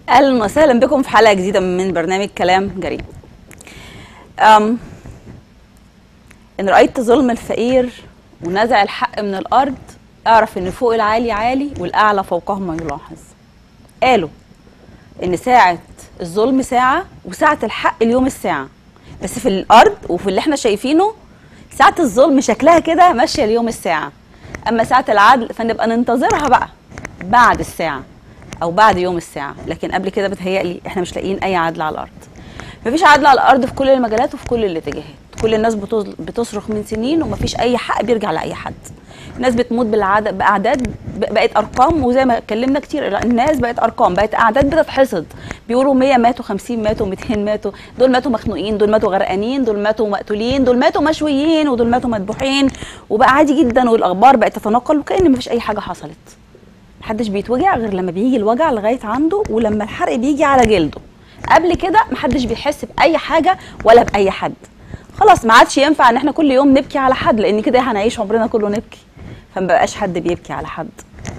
اهلا وسهلا بكم في حلقه جديده من برنامج كلام جريء أم ان رايت ظلم الفقير ونزع الحق من الارض اعرف ان فوق العالي عالي والاعلى فوقه ما يلاحظ قالوا ان ساعه الظلم ساعه وساعه الحق اليوم الساعه بس في الارض وفي اللي احنا شايفينه ساعه الظلم شكلها كده ماشيه اليوم الساعه اما ساعه العدل فنبقى ننتظرها بقى بعد الساعه او بعد يوم الساعه لكن قبل كده بتهيألي احنا مش لاقيين اي عدل على الارض مفيش عدل على الارض في كل المجالات وفي كل الاتجاهات كل الناس بتص- بتصرخ من سنين ومفيش اي حق بيرجع لاي حد الناس بتموت بالعدد باعداد ب- بقت ارقام وزي ما اتكلمنا كتير لا، الناس بقت ارقام بقت اعداد بتتحصد بيقولوا 100 ماتوا 50 ماتوا 200 ماتوا دول ماتوا مخنوقين دول ماتوا غرقانين دول ماتوا مقتولين دول ماتوا مشويين ودول ماتوا مذبوحين وبقى عادي جدا والاخبار بقت تتناقل وكأن مفيش اي حاجه حصلت محدش بيتوجع غير لما بيجي الوجع لغايه عنده ولما الحرق بيجي على جلده قبل كده محدش بيحس باي حاجه ولا باي حد خلاص ما عادش ينفع ان احنا كل يوم نبكي على حد لان كده هنعيش عمرنا كله نبكي فمبقاش حد بيبكي على حد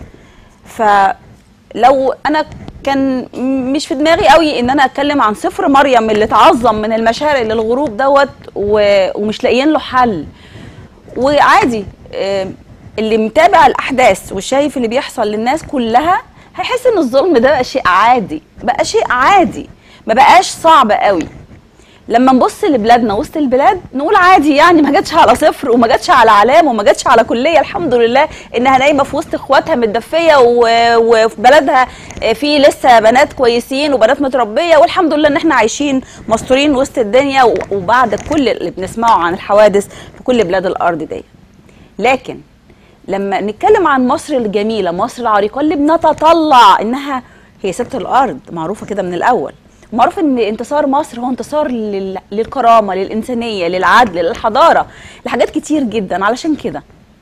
فلو انا كان مش في دماغي قوي ان انا اتكلم عن صفر مريم اللي اتعظم من المشارق للغروب دوت و- ومش لاقيين له حل وعادي آه، اللي متابع الاحداث وشايف اللي بيحصل للناس كلها هيحس ان الظلم ده بقى شيء عادي بقى شيء عادي ما بقاش صعب قوي لما نبص لبلادنا وسط البلاد نقول عادي يعني ما جاتش على صفر وما جاتش على علام وما جاتش على كليه الحمد لله انها نايمه في وسط اخواتها متدفيه و- وفي بلدها في لسه بنات كويسين وبنات متربيه والحمد لله ان احنا عايشين مستورين وسط الدنيا و- وبعد كل اللي بنسمعه عن الحوادث في كل بلاد الارض دي لكن لما نتكلم عن مصر الجميله مصر العريقه اللي بنتطلع انها هي ست الارض معروفه كده من الاول معروف ان انتصار مصر هو انتصار لل... للكرامه للانسانيه للعدل للحضاره لحاجات كتير جدا علشان كده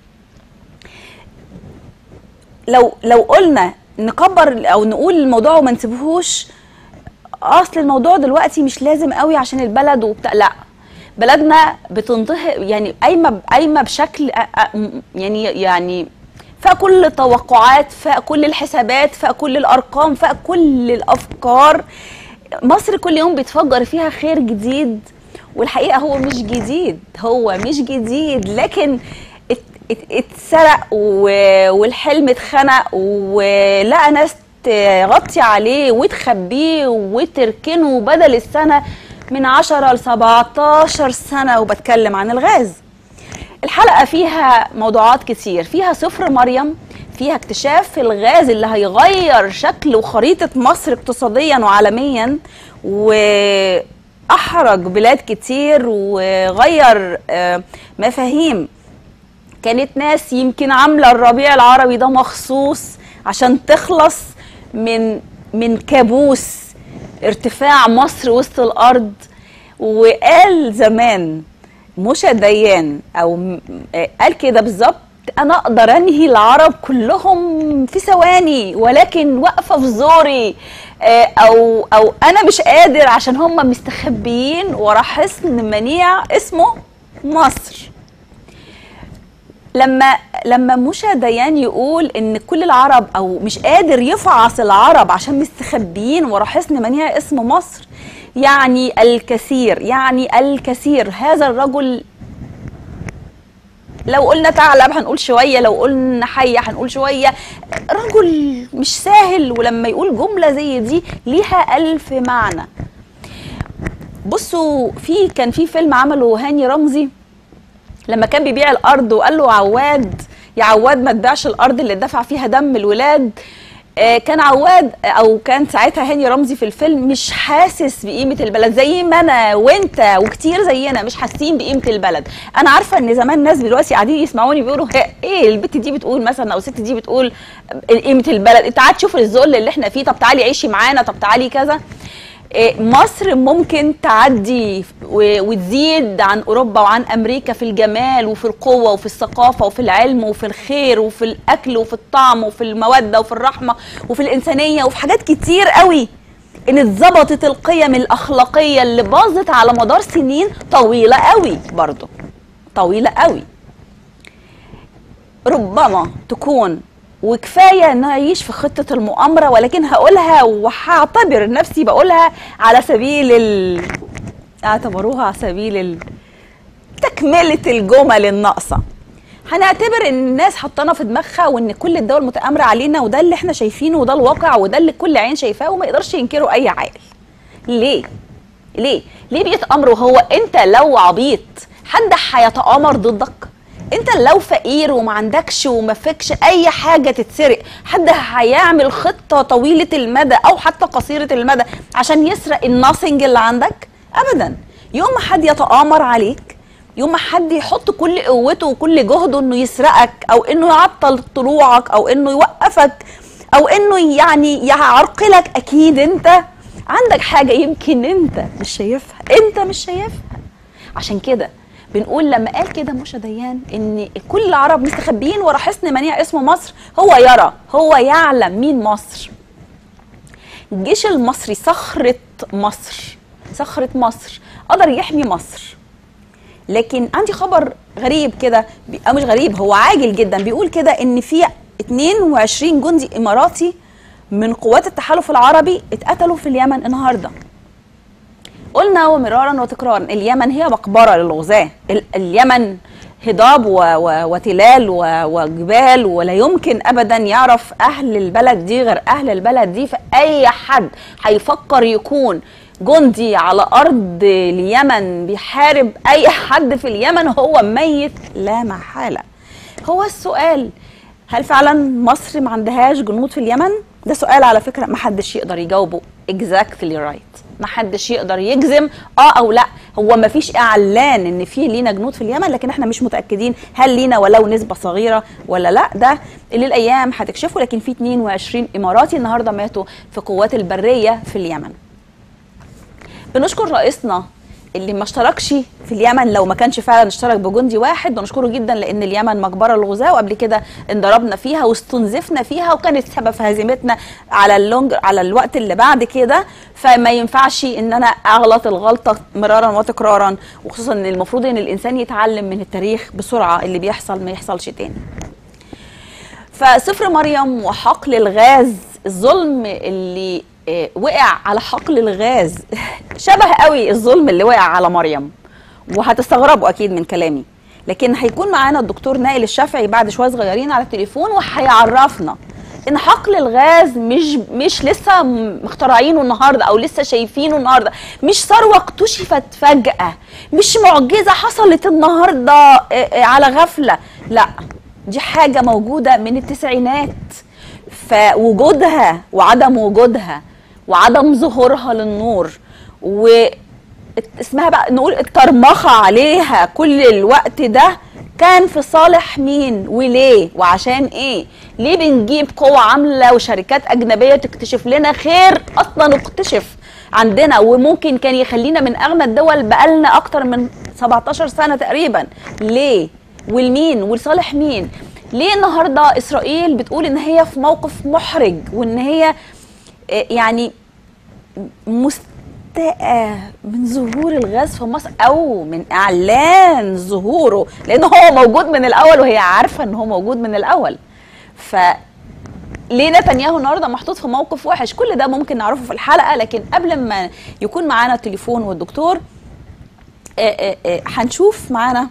لو لو قلنا نكبر او نقول الموضوع وما نسيبهوش اصل الموضوع دلوقتي مش لازم قوي عشان البلد وبتاع لا بلدنا بتنتهي يعني قايمه قايمه بشكل أ- أ- م- يعني يعني فوق كل التوقعات فوق كل الحسابات فوق كل الارقام فوق كل الافكار مصر كل يوم بيتفجر فيها خير جديد والحقيقه هو مش جديد هو مش جديد لكن ات- ات- اتسرق و- والحلم اتخنق ولقى ناس تغطي عليه وتخبيه وتركنه بدل السنه من 10 ل 17 سنه وبتكلم عن الغاز الحلقة فيها موضوعات كتير فيها صفر مريم فيها اكتشاف الغاز اللي هيغير شكل وخريطة مصر اقتصاديا وعالميا وأحرج بلاد كتير وغير آه، مفاهيم كانت ناس يمكن عاملة الربيع العربي ده مخصوص عشان تخلص من من كابوس ارتفاع مصر وسط الأرض وقال زمان موشى ديان او م- آه، قال كده بالظبط انا اقدر انهي العرب كلهم في ثواني ولكن واقفه في زوري آه، او او انا مش قادر عشان هم مستخبيين ورا حصن منيع اسمه مصر لما لما موشى ديان يقول ان كل العرب او مش قادر يفعص العرب عشان مستخبيين ورا حصن منيع اسم مصر يعني الكثير يعني الكثير هذا الرجل لو قلنا ثعلب هنقول شويه لو قلنا حيه هنقول شويه رجل مش سهل ولما يقول جمله زي دي ليها الف معنى بصوا في كان في فيلم عمله هاني رمزي لما كان بيبيع الارض وقال له عواد يا عواد ما تبيعش الارض اللي دفع فيها دم الولاد آه، كان عواد او كان ساعتها هاني رمزي في الفيلم مش حاسس بقيمه البلد زي ما انا وانت وكتير زينا مش حاسين بقيمه البلد انا عارفه ان زمان ناس دلوقتي قاعدين يسمعوني بيقولوا "هي- ايه البت دي بتقول مثلا او الست دي بتقول قيمه البلد انت قاعد تشوف الذل اللي احنا فيه طب تعالي عيشي معانا طب تعالي كذا إيه، مصر ممكن تعدي و- وتزيد عن اوروبا وعن امريكا في الجمال وفي القوه وفي الثقافه وفي العلم وفي الخير وفي الاكل وفي الطعم وفي الموده وفي الرحمه وفي الانسانيه وفي حاجات كتير قوي ان اتظبطت القيم الاخلاقيه اللي باظت على مدار سنين طويله قوي برضو طويله قوي ربما تكون وكفايه انه يعيش في خطه المؤامره ولكن هقولها وهعتبر نفسي بقولها على سبيل ال... اعتبروها على سبيل ال... تكمله الجمل الناقصه هنعتبر ان الناس حطانا في دماغها وان كل الدول متآمرة علينا وده اللي احنا شايفينه وده الواقع وده اللي كل عين شايفاه وما يقدرش ينكره اي عاقل ليه ليه ليه بيتأمروا هو انت لو عبيط حد هيتآمر ضدك انت لو فقير وما عندكش وما فيكش اي حاجه تتسرق حد هيعمل خطه طويله المدى او حتى قصيره المدى عشان يسرق الناثينج اللي عندك ابدا يوم ما حد يتآمر عليك يوم ما حد يحط كل قوته وكل جهده انه يسرقك او انه يعطل طلوعك او انه يوقفك او انه يعني يعرقلك اكيد انت عندك حاجه يمكن انت مش شايفها انت مش شايفها عشان كده بنقول لما قال كده موشى ديان ان كل العرب مستخبيين ورا حصن منيع اسمه مصر هو يرى هو يعلم مين مصر الجيش المصري صخرة مصر صخرة مصر قدر يحمي مصر لكن عندي خبر غريب كده بي- او مش غريب هو عاجل جدا بيقول كده ان في 22 جندي اماراتي من قوات التحالف العربي اتقتلوا في اليمن النهارده قلنا ومرارا وتكرارا اليمن هي مقبره للغزاه ال- اليمن هضاب و- و- وتلال و- وجبال ولا يمكن ابدا يعرف اهل البلد دي غير اهل البلد دي فاي حد هيفكر يكون جندي على ارض اليمن بيحارب اي حد في اليمن هو ميت لا محاله هو السؤال هل فعلا مصر ما عندهاش جنود في اليمن ده سؤال على فكره ما حدش يقدر يجاوبه exactly right ما حدش يقدر يجزم اه او لا هو ما فيش اعلان ان في لينا جنود في اليمن لكن احنا مش متاكدين هل لينا ولو نسبه صغيره ولا لا ده اللي الايام هتكشفه لكن في 22 اماراتي النهارده ماتوا في قوات البريه في اليمن بنشكر رئيسنا اللي ما اشتركش في اليمن لو ما كانش فعلا اشترك بجندي واحد ونشكره جدا لان اليمن مقبره للغزاه وقبل كده انضربنا فيها واستنزفنا فيها وكانت سبب في هزيمتنا على اللونج على الوقت اللي بعد كده فما ينفعش ان انا اغلط الغلطه مرارا وتكرارا وخصوصا ان المفروض ان الانسان يتعلم من التاريخ بسرعه اللي بيحصل ما يحصلش تاني فسفر مريم وحقل الغاز الظلم اللي آه، وقع على حقل الغاز شبه قوي الظلم اللي وقع على مريم وهتستغربوا اكيد من كلامي لكن هيكون معانا الدكتور نائل الشافعي بعد شويه صغيرين على التليفون وهيعرفنا ان حقل الغاز مش مش لسه مخترعينه النهارده او لسه شايفينه النهارده مش ثروه اكتشفت فجاه مش معجزه حصلت النهارده آه، آه، على غفله لا دي حاجه موجوده من التسعينات فوجودها وعدم وجودها وعدم ظهورها للنور و اسمها بقى نقول الترمخة عليها كل الوقت ده كان في صالح مين وليه وعشان ايه ليه بنجيب قوة عاملة وشركات أجنبية تكتشف لنا خير أصلا اكتشف عندنا وممكن كان يخلينا من أغنى الدول بقالنا أكتر من 17 سنة تقريبا ليه والمين ولصالح مين ليه النهاردة إسرائيل بتقول إن هي في موقف محرج وإن هي آه، يعني مستاءة من ظهور الغاز في مصر او من اعلان ظهوره لان هو موجود من الاول وهي عارفه ان هو موجود من الاول ف ليه نتنياهو النهارده محطوط في موقف وحش كل ده ممكن نعرفه في الحلقه لكن قبل ما يكون معانا التليفون والدكتور آه، آه، آه، هنشوف معانا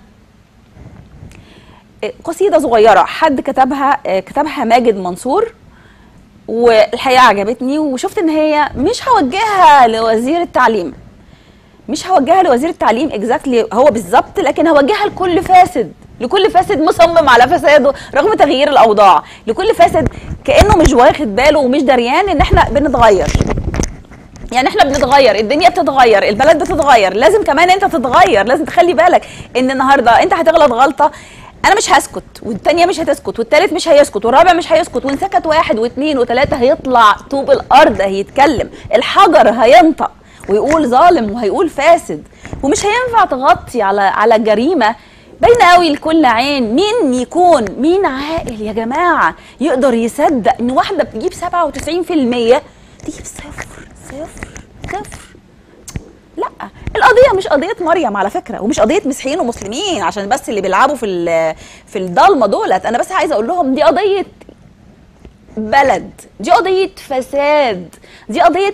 آه، قصيده صغيره حد كتبها آه، كتبها ماجد منصور والحقيقه عجبتني وشفت ان هي مش هوجهها لوزير التعليم مش هوجهها لوزير التعليم اكزاكتلي هو بالظبط لكن هوجهها لكل فاسد لكل فاسد مصمم على فساده رغم تغيير الاوضاع لكل فاسد كانه مش واخد باله ومش دريان ان احنا بنتغير يعني احنا بنتغير الدنيا بتتغير البلد بتتغير لازم كمان انت تتغير لازم تخلي بالك ان النهارده انت هتغلط غلطه انا مش هسكت والتانية مش هتسكت والتالت مش هيسكت والرابع مش هيسكت وان سكت واحد واثنين وثلاثة هيطلع طوب الارض هيتكلم الحجر هينطق ويقول ظالم وهيقول فاسد ومش هينفع تغطي على على جريمه باينه قوي لكل عين مين يكون مين عاقل يا جماعه يقدر يصدق ان واحده بتجيب 97% تجيب صفر صفر صفر لا القضيه مش قضيه مريم على فكره ومش قضيه مسيحيين ومسلمين عشان بس اللي بيلعبوا في ال- في الضلمه دولت انا بس عايزه اقول لهم دي قضيه بلد دي قضيه فساد دي قضيه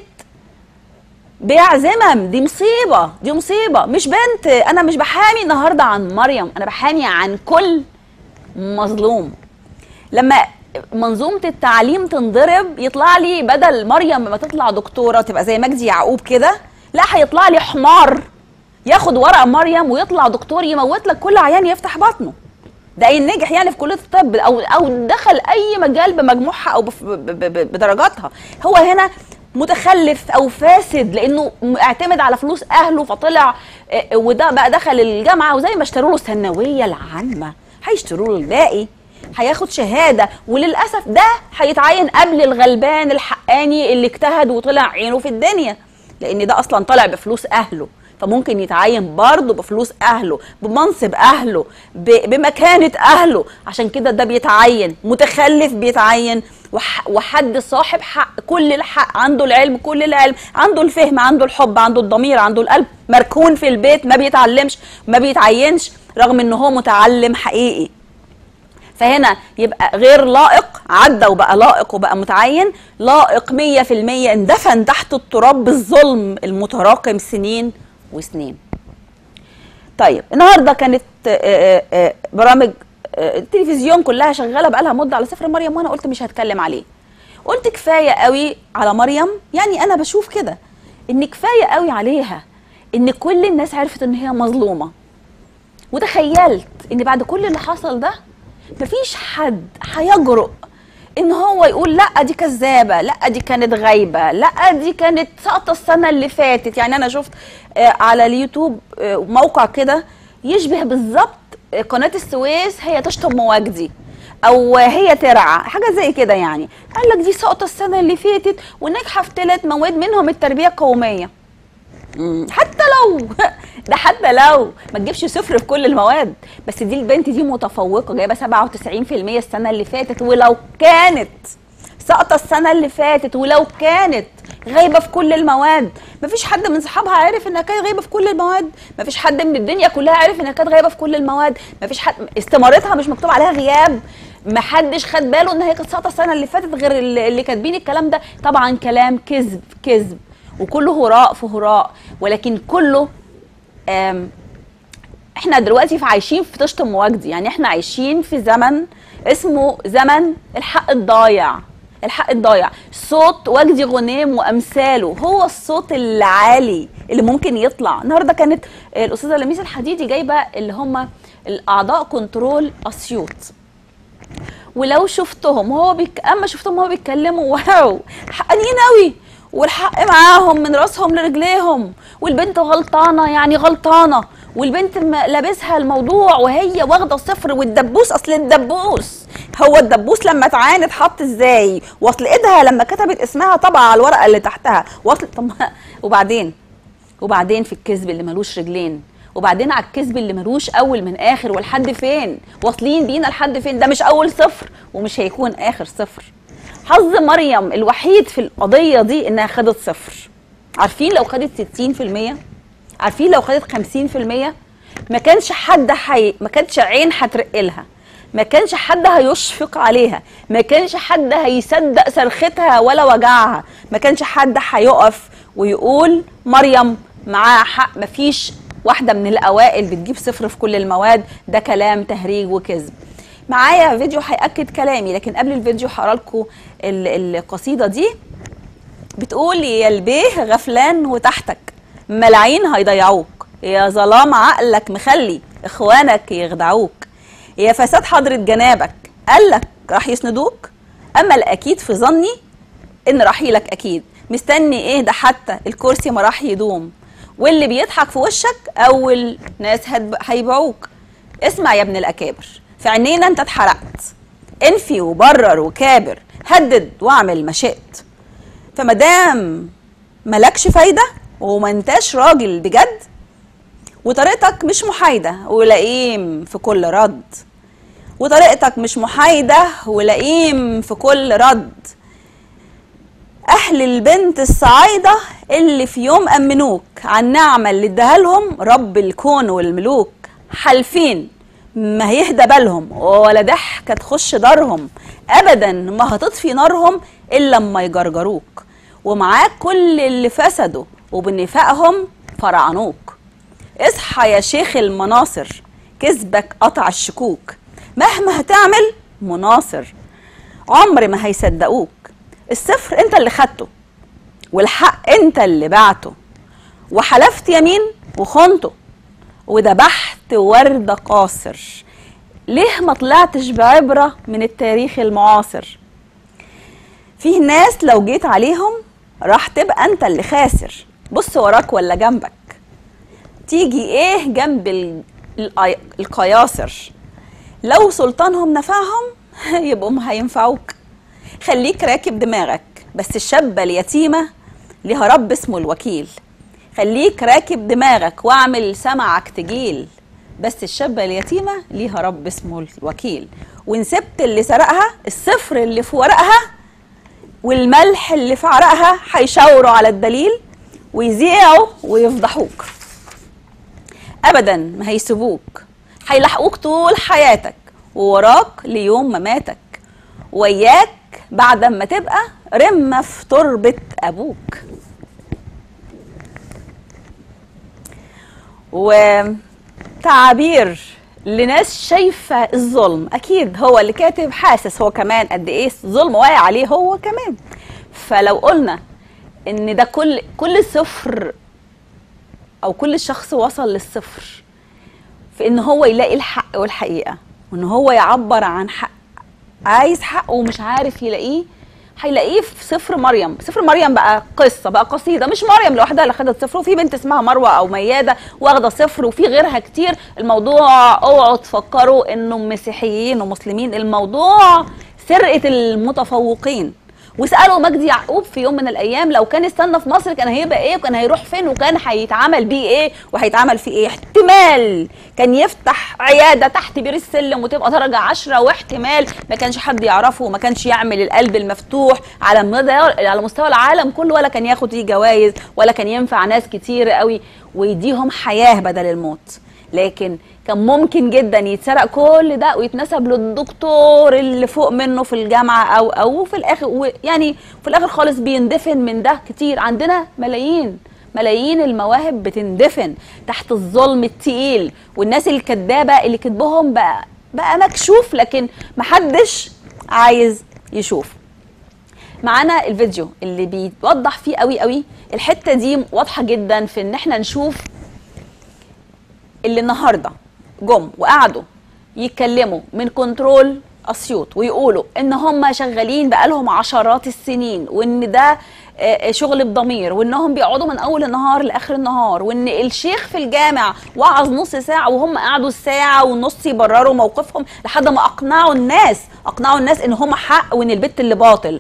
بيع ذمم دي مصيبه دي مصيبه مش بنت انا مش بحامي النهارده عن مريم انا بحامي عن كل مظلوم لما منظومه التعليم تنضرب يطلع لي بدل مريم ما تطلع دكتوره تبقى زي مجدي يعقوب كده لا هيطلع لي حمار ياخد ورقه مريم ويطلع دكتور يموت لك كل عيان يفتح بطنه ده اي نجح يعني في كليه الطب او او دخل اي مجال بمجموعها او بف- ب- ب- ب- بدرجاتها هو هنا متخلف او فاسد لانه اعتمد على فلوس اهله فطلع آه، وده بقى دخل الجامعه وزي ما اشتروا له الثانويه العامه هيشتروا له الباقي هياخد شهاده وللاسف ده هيتعين قبل الغلبان الحقاني اللي اجتهد وطلع عينه في الدنيا لان ده اصلا طالع بفلوس اهله فممكن يتعين برضه بفلوس اهله بمنصب اهله ب- بمكانه اهله عشان كده ده بيتعين متخلف بيتعين وح- وحد صاحب حق كل الحق عنده العلم كل العلم عنده الفهم عنده الحب عنده الضمير عنده القلب مركون في البيت ما بيتعلمش ما بيتعينش رغم ان هو متعلم حقيقي فهنا يبقى غير لائق عدى وبقى لائق وبقى متعين لائق 100% اندفن تحت التراب بالظلم المتراكم سنين وسنين طيب النهارده كانت آه، آه، آه، برامج آه، التلفزيون كلها شغاله بقى لها مده على سفر مريم وانا قلت مش هتكلم عليه قلت كفايه قوي على مريم يعني انا بشوف كده ان كفايه قوي عليها ان كل الناس عرفت ان هي مظلومه وتخيلت ان بعد كل اللي حصل ده مفيش حد هيجرؤ ان هو يقول لا دي كذابه لا دي كانت غايبه لا دي كانت ساقطه السنه اللي فاتت يعني انا شفت آه، على اليوتيوب آه، موقع كده يشبه بالظبط آه، قناه السويس هي تشطب مواجدي او هي ترعى حاجه زي كده يعني قال لك دي ساقطه السنه اللي فاتت وناجحه في ثلاث مواد منهم التربيه القوميه مم، حتى لو ده حتى لو ما تجيبش صفر في كل المواد بس دي البنت دي متفوقه جايبه 97% السنه اللي فاتت ولو كانت ساقطه السنه اللي فاتت ولو كانت غايبه في كل المواد مفيش حد من صحابها عارف انها كانت غايبه في كل المواد مفيش حد من الدنيا كلها عارف انها كانت غايبه في كل المواد مفيش حد استمارتها مش مكتوب عليها غياب محدش خد باله ان هي كانت ساقطه السنه اللي فاتت غير اللي اللي كاتبين الكلام ده طبعا كلام كذب كذب وكله هراء في هراء ولكن كله آم، احنا دلوقتي في عايشين في طشت مواجدي يعني احنا عايشين في زمن اسمه زمن الحق الضايع الحق الضايع صوت وجدي غنيم وامثاله هو الصوت العالي اللي ممكن يطلع النهارده كانت الاستاذه لميس الحديدي جايبه اللي هم الاعضاء كنترول اسيوط ولو شفتهم هو بيك... اما شفتهم هو بيتكلموا واو حقانيين قوي والحق معاهم من راسهم لرجليهم والبنت غلطانه يعني غلطانه والبنت م- لابسها الموضوع وهي واخده صفر والدبوس اصل الدبوس هو الدبوس لما اتعان اتحط ازاي واصل ايدها لما كتبت اسمها طبعا على الورقه اللي تحتها واصل طب ما- وبعدين وبعدين في الكذب اللي ملوش رجلين وبعدين على الكذب اللي ملوش اول من اخر ولحد فين واصلين بينا لحد فين ده مش اول صفر ومش هيكون اخر صفر حظ مريم الوحيد في القضيه دي انها خدت صفر عارفين لو خدت 60% عارفين لو خدت 50% ما كانش حد حي... ما كانش عين هترق لها ما كانش حد هيشفق عليها ما كانش حد هيصدق صرختها ولا وجعها ما كانش حد هيقف ويقول مريم معاها حق مفيش واحده من الاوائل بتجيب صفر في كل المواد ده كلام تهريج وكذب معايا فيديو هياكد كلامي لكن قبل الفيديو هقرا لكم ال- القصيده دي بتقول يا البيه غفلان وتحتك ملاعين هيضيعوك يا ظلام عقلك مخلي اخوانك يخدعوك يا فساد حضرة جنابك قالك راح يسندوك اما الاكيد في ظني ان رحيلك اكيد مستني ايه ده حتى الكرسي ما راح يدوم واللي بيضحك في وشك اول ناس هتب- هيبيعوك اسمع يا ابن الاكابر في عينينا انت اتحرقت انفي وبرر وكابر هدد واعمل ما شئت فمادام ملكش فايده وما انتاش راجل بجد وطريقتك مش محايده ولئيم في كل رد وطريقتك مش محايده ولئيم في كل رد اهل البنت الصعايده اللي في يوم امنوك عن النعمه اللي اداها لهم رب الكون والملوك حالفين ما هيهدى بالهم ولا ضحكه تخش دارهم ابدا ما هتطفي نارهم الا لما يجرجروك ومعاك كل اللي فسدوا وبنفاقهم فرعنوك اصحى يا شيخ المناصر كذبك قطع الشكوك مهما هتعمل مناصر عمر ما هيصدقوك الصفر انت اللي خدته والحق انت اللي بعته وحلفت يمين وخنته وذبحت وردة قاصر ليه ما طلعتش بعبرة من التاريخ المعاصر فيه ناس لو جيت عليهم راح تبقى انت اللي خاسر بص وراك ولا جنبك تيجي ايه جنب ال- القي- القياصر لو سلطانهم نفعهم يبقوا ما هينفعوك خليك راكب دماغك بس الشابة اليتيمة ليها رب اسمه الوكيل خليك راكب دماغك واعمل سمعك تجيل بس الشابة اليتيمة ليها رب اسمه الوكيل وان سبت اللي سرقها الصفر اللي في ورقها والملح اللي في عرقها هيشاوروا على الدليل ويذيعوا ويفضحوك ابدا ما هيسيبوك هيلحقوك طول حياتك ووراك ليوم مماتك وياك بعد ما تبقى رمة في تربة أبوك وتعابير لناس شايفة الظلم أكيد هو اللي كاتب حاسس هو كمان قد إيه الظلم واقع عليه هو كمان فلو قلنا إن ده كل كل صفر أو كل شخص وصل للصفر في إن هو يلاقي الحق والحقيقة وإن هو يعبر عن حق عايز حقه ومش عارف يلاقيه هيلاقيه في سفر مريم سفر مريم بقى قصه بقى قصيده مش مريم لوحدها اللي خدت صفر وفي بنت اسمها مروه او مياده واخده صفر وفي غيرها كتير الموضوع اوعوا تفكروا انه مسيحيين ومسلمين الموضوع سرقه المتفوقين واسالوا مجدي يعقوب في يوم من الايام لو كان استنى في مصر كان هيبقى ايه وكان هيروح فين وكان هيتعمل بيه ايه وهيتعمل فيه ايه احتمال كان يفتح عياده تحت بير السلم وتبقى درجه عشرة واحتمال ما كانش حد يعرفه وما كانش يعمل القلب المفتوح على مدى على مستوى العالم كله ولا كان ياخد فيه جوائز ولا كان ينفع ناس كتير قوي ويديهم حياه بدل الموت لكن كان ممكن جدا يتسرق كل ده ويتنسب للدكتور اللي فوق منه في الجامعه او او في الاخر يعني في الاخر خالص بيندفن من ده كتير عندنا ملايين ملايين المواهب بتندفن تحت الظلم التقيل والناس الكدابه اللي كذبهم بقى بقى مكشوف لكن محدش عايز يشوف معانا الفيديو اللي بيوضح فيه قوي قوي الحته دي واضحه جدا في ان احنا نشوف اللي النهارده جم وقعدوا يتكلموا من كنترول اسيوط ويقولوا ان هم شغالين بقالهم عشرات السنين وان ده شغل بضمير وانهم بيقعدوا من اول النهار لاخر النهار وان الشيخ في الجامع وعظ نص ساعه وهم قعدوا الساعه ونص يبرروا موقفهم لحد ما اقنعوا الناس اقنعوا الناس ان هم حق وان البت اللي باطل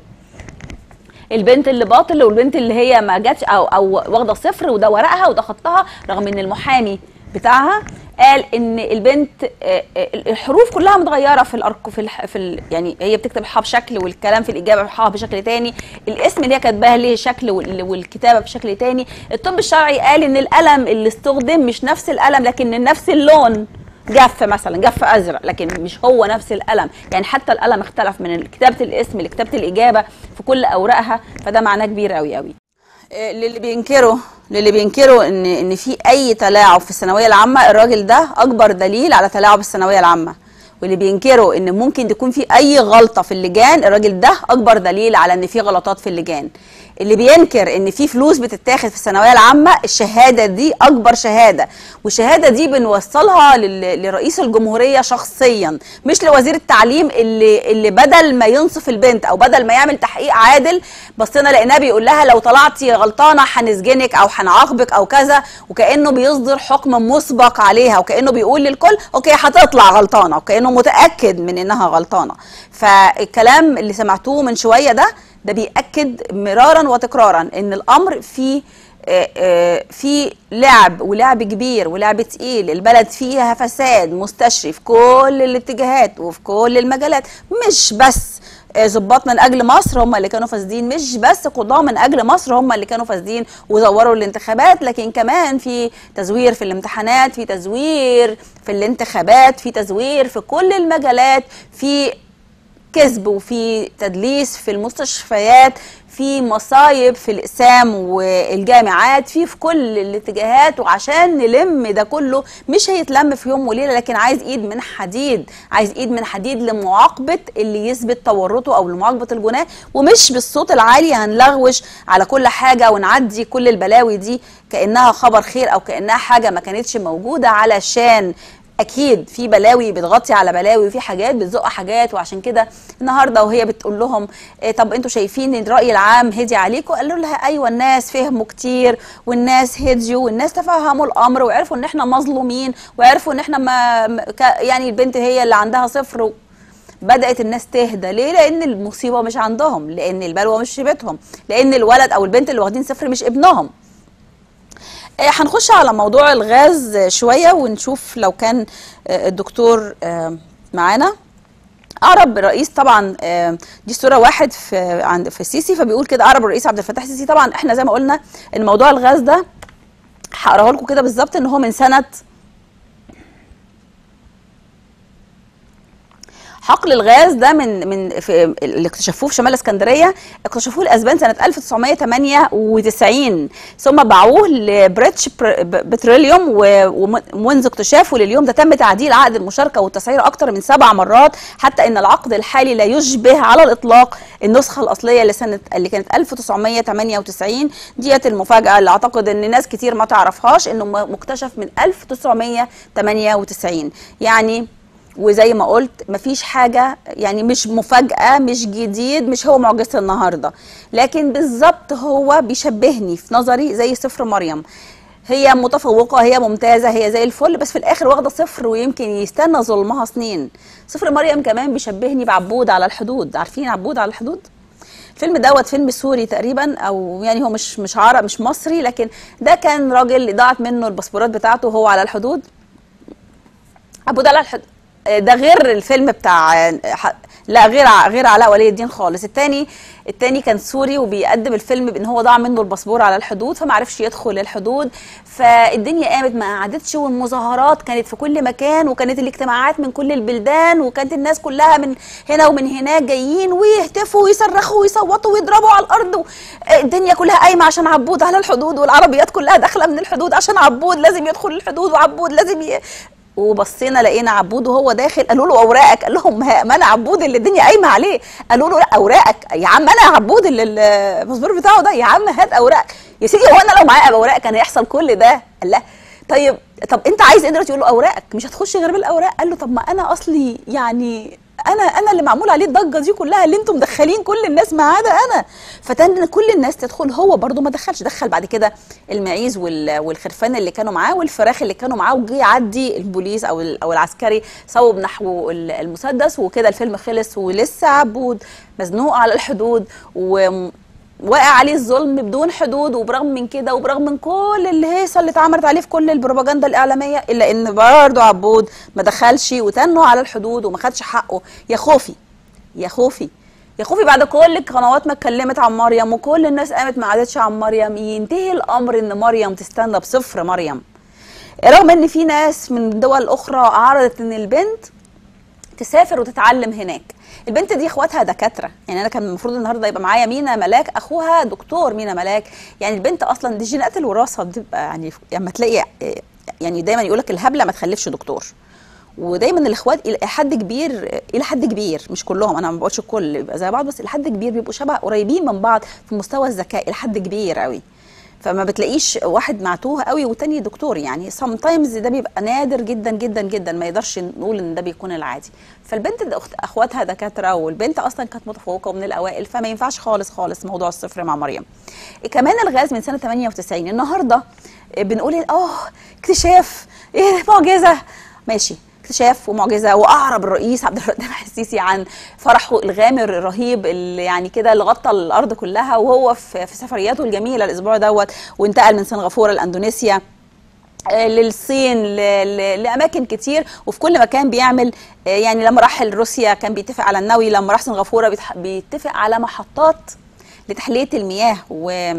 البنت اللي باطل والبنت اللي هي ما جاتش او او واخده صفر وده ورقها وده خطها رغم ان المحامي بتاعها قال ان البنت الحروف كلها متغيره في الارك في الح في ال يعني هي بتكتب الحاء بشكل والكلام في الاجابه الحاء بشكل تاني الاسم اللي هي كاتباه ليه شكل والكتابه بشكل تاني الطب الشرعي قال ان القلم اللي استخدم مش نفس القلم لكن نفس اللون جف مثلا جف ازرق لكن مش هو نفس القلم يعني حتى القلم اختلف من كتابه الاسم لكتابه الاجابه في كل اوراقها فده معناه كبير قوي قوي للي بينكروا للي بينكروا ان ان في اي تلاعب في الثانويه العامه الراجل ده اكبر دليل على تلاعب الثانويه العامه واللي بينكروا ان ممكن تكون في اي غلطه في اللجان الراجل ده اكبر دليل على ان في غلطات في اللجان اللي بينكر ان في فلوس بتتاخد في الثانويه العامه الشهاده دي اكبر شهاده والشهاده دي بنوصلها لرئيس الجمهوريه شخصيا مش لوزير التعليم اللي اللي بدل ما ينصف البنت او بدل ما يعمل تحقيق عادل بصينا لقيناه بيقول لها لو طلعتي غلطانه هنسجنك او هنعاقبك او كذا وكانه بيصدر حكم مسبق عليها وكانه بيقول للكل اوكي هتطلع غلطانه وكانه متاكد من انها غلطانه فالكلام اللي سمعتوه من شويه ده ده بيأكد مرارا وتكرارا ان الامر فيه في لعب ولعب كبير ولعب تقيل البلد فيها فساد مستشري في كل الاتجاهات وفي كل المجالات مش بس ظباط من اجل مصر هم اللي كانوا فاسدين مش بس قضاه من اجل مصر هم اللي كانوا فاسدين وزوروا الانتخابات لكن كمان في تزوير في الامتحانات في تزوير في الانتخابات في تزوير في كل المجالات في كذب وفي تدليس في المستشفيات في مصايب في الاقسام والجامعات في في كل الاتجاهات وعشان نلم ده كله مش هيتلم في يوم وليله لكن عايز ايد من حديد عايز ايد من حديد لمعاقبه اللي يثبت تورطه او لمعاقبه الجناه ومش بالصوت العالي هنلغوش على كل حاجه ونعدي كل البلاوي دي كانها خبر خير او كانها حاجه ما كانتش موجوده علشان اكيد في بلاوي بتغطي على بلاوي وفي حاجات بتزق حاجات وعشان كده النهارده وهي بتقول لهم إيه طب انتوا شايفين ان الراي العام هدي عليكم قالوا لها ايوه الناس فهموا كتير والناس هديوا والناس تفهموا الامر وعرفوا ان احنا مظلومين وعرفوا ان احنا ما ما- ك- يعني البنت هي اللي عندها صفر و- بدات الناس تهدى ليه لان المصيبه مش عندهم لان البلوه مش في بيتهم لان الولد او البنت اللي واخدين صفر مش ابنهم آه، هنخش على موضوع الغاز شوية ونشوف لو كان آه، الدكتور آه، معانا أقرب رئيس طبعا آه، دي صورة واحد في عند في السيسي فبيقول كده أقرب الرئيس عبد الفتاح السيسي طبعا احنا زي ما قلنا ان موضوع الغاز ده هقراه لكم كده بالظبط ان هو من سنة حقل الغاز ده من من في اللي اكتشفوه في شمال اسكندريه اكتشفوه الاسبان سنه 1998 ثم باعوه لبريتش بر- ب- بتروليوم و- ومنذ اكتشافه لليوم ده تم تعديل عقد المشاركه والتسعير اكثر من سبع مرات حتى ان العقد الحالي لا يشبه على الاطلاق النسخه الاصليه لسنه اللي كانت 1998 ديت المفاجاه اللي اعتقد ان ناس كتير ما تعرفهاش انه م- مكتشف من 1998 يعني وزي ما قلت مفيش حاجة يعني مش مفاجأة مش جديد مش هو معجزة النهاردة لكن بالظبط هو بيشبهني في نظري زي صفر مريم هي متفوقة هي ممتازة هي زي الفل بس في الآخر واخدة صفر ويمكن يستنى ظلمها سنين صفر مريم كمان بيشبهني بعبود على الحدود عارفين عبود على الحدود؟ الفيلم دوت فيلم سوري تقريبا او يعني هو مش مش عرب مش مصري لكن ده كان راجل ضاعت منه الباسبورات بتاعته وهو على الحدود عبود على الحدود ده غير الفيلم بتاع ح- لا غير ع- غير علاء ولي الدين خالص التاني التاني كان سوري وبيقدم الفيلم بان هو ضاع منه الباسبور على الحدود فما عرفش يدخل الحدود فالدنيا قامت ما قعدتش والمظاهرات كانت في كل مكان وكانت الاجتماعات من كل البلدان وكانت الناس كلها من هنا ومن هناك جايين ويهتفوا ويصرخوا ويصوتوا ويضربوا على الارض و- الدنيا كلها قايمه عشان عبود على الحدود والعربيات كلها داخله من الحدود عشان عبود لازم يدخل الحدود وعبود لازم ي... وبصينا لقينا عبود وهو داخل قالوا له اوراقك قال لهم ما ما انا عبود اللي الدنيا قايمه عليه قالوا له لا اوراقك يا عم انا عبود اللي الباسبور بتاعه ده يا عم هات اوراقك يا سيدي هو انا لو معايا اوراق كان هيحصل كل ده قال لا طيب طب انت عايز ايه دلوقتي يقول له اوراقك مش هتخش غير بالاوراق قال له طب ما انا اصلي يعني انا انا اللي معمول عليه الضجه دي كلها اللي انتم مدخلين كل الناس ما عدا انا فتن كل الناس تدخل هو برضو ما دخلش دخل بعد كده المعيز وال- والخرفان اللي كانوا معاه والفراخ اللي كانوا معاه وجي يعدي البوليس او ال- او العسكري صوب نحو ال- المسدس وكده الفيلم خلص ولسه عبود مزنوق على الحدود و واقع عليه الظلم بدون حدود وبرغم من كده وبرغم من كل الهيصه اللي اتعملت عليه في كل البروباجندا الاعلاميه الا ان برضه عبود ما دخلش وتنه على الحدود وما خدش حقه يا خوفي يا خوفي يا خوفي بعد كل القنوات ما اتكلمت عن مريم وكل الناس قامت ما قعدتش عن مريم ينتهي الامر ان مريم تستنى بصفر مريم رغم ان في ناس من دول اخرى عرضت ان البنت تسافر وتتعلم هناك البنت دي اخواتها دكاتره يعني انا كان المفروض النهارده يبقى معايا مينا ملاك اخوها دكتور مينا ملاك يعني البنت اصلا دي جينات الوراثه بتبقى يعني لما تلاقي يعني دايما يقول لك الهبله ما تخلفش دكتور ودايما الاخوات الى حد كبير الى حد كبير مش كلهم انا ما بقولش الكل يبقى زي بعض بس الى حد كبير بيبقوا شبه قريبين من بعض في مستوى الذكاء الى حد كبير قوي فما بتلاقيش واحد معتوه قوي والتاني دكتور يعني سام تايمز ده بيبقى نادر جدا جدا جدا ما يقدرش نقول ان ده بيكون العادي فالبنت ده أخت اخواتها دكاتره والبنت اصلا كانت متفوقه ومن الاوائل فما ينفعش خالص خالص موضوع الصفر مع مريم كمان الغاز من سنه 98 النهارده بنقول اه اكتشاف ايه معجزه ماشي اكتشاف ومعجزه واعرب الرئيس عبد الفتاح السيسي عن فرحه الغامر الرهيب اللي يعني كده اللي غطى الارض كلها وهو في, في سفرياته الجميله الاسبوع دوت وانتقل من سنغافوره لاندونيسيا آه، للصين ل- ل- لاماكن كتير وفي كل مكان بيعمل آه، يعني لما راح روسيا كان بيتفق على النووي لما راح سنغافوره بيتح- بيتفق على محطات لتحليه المياه و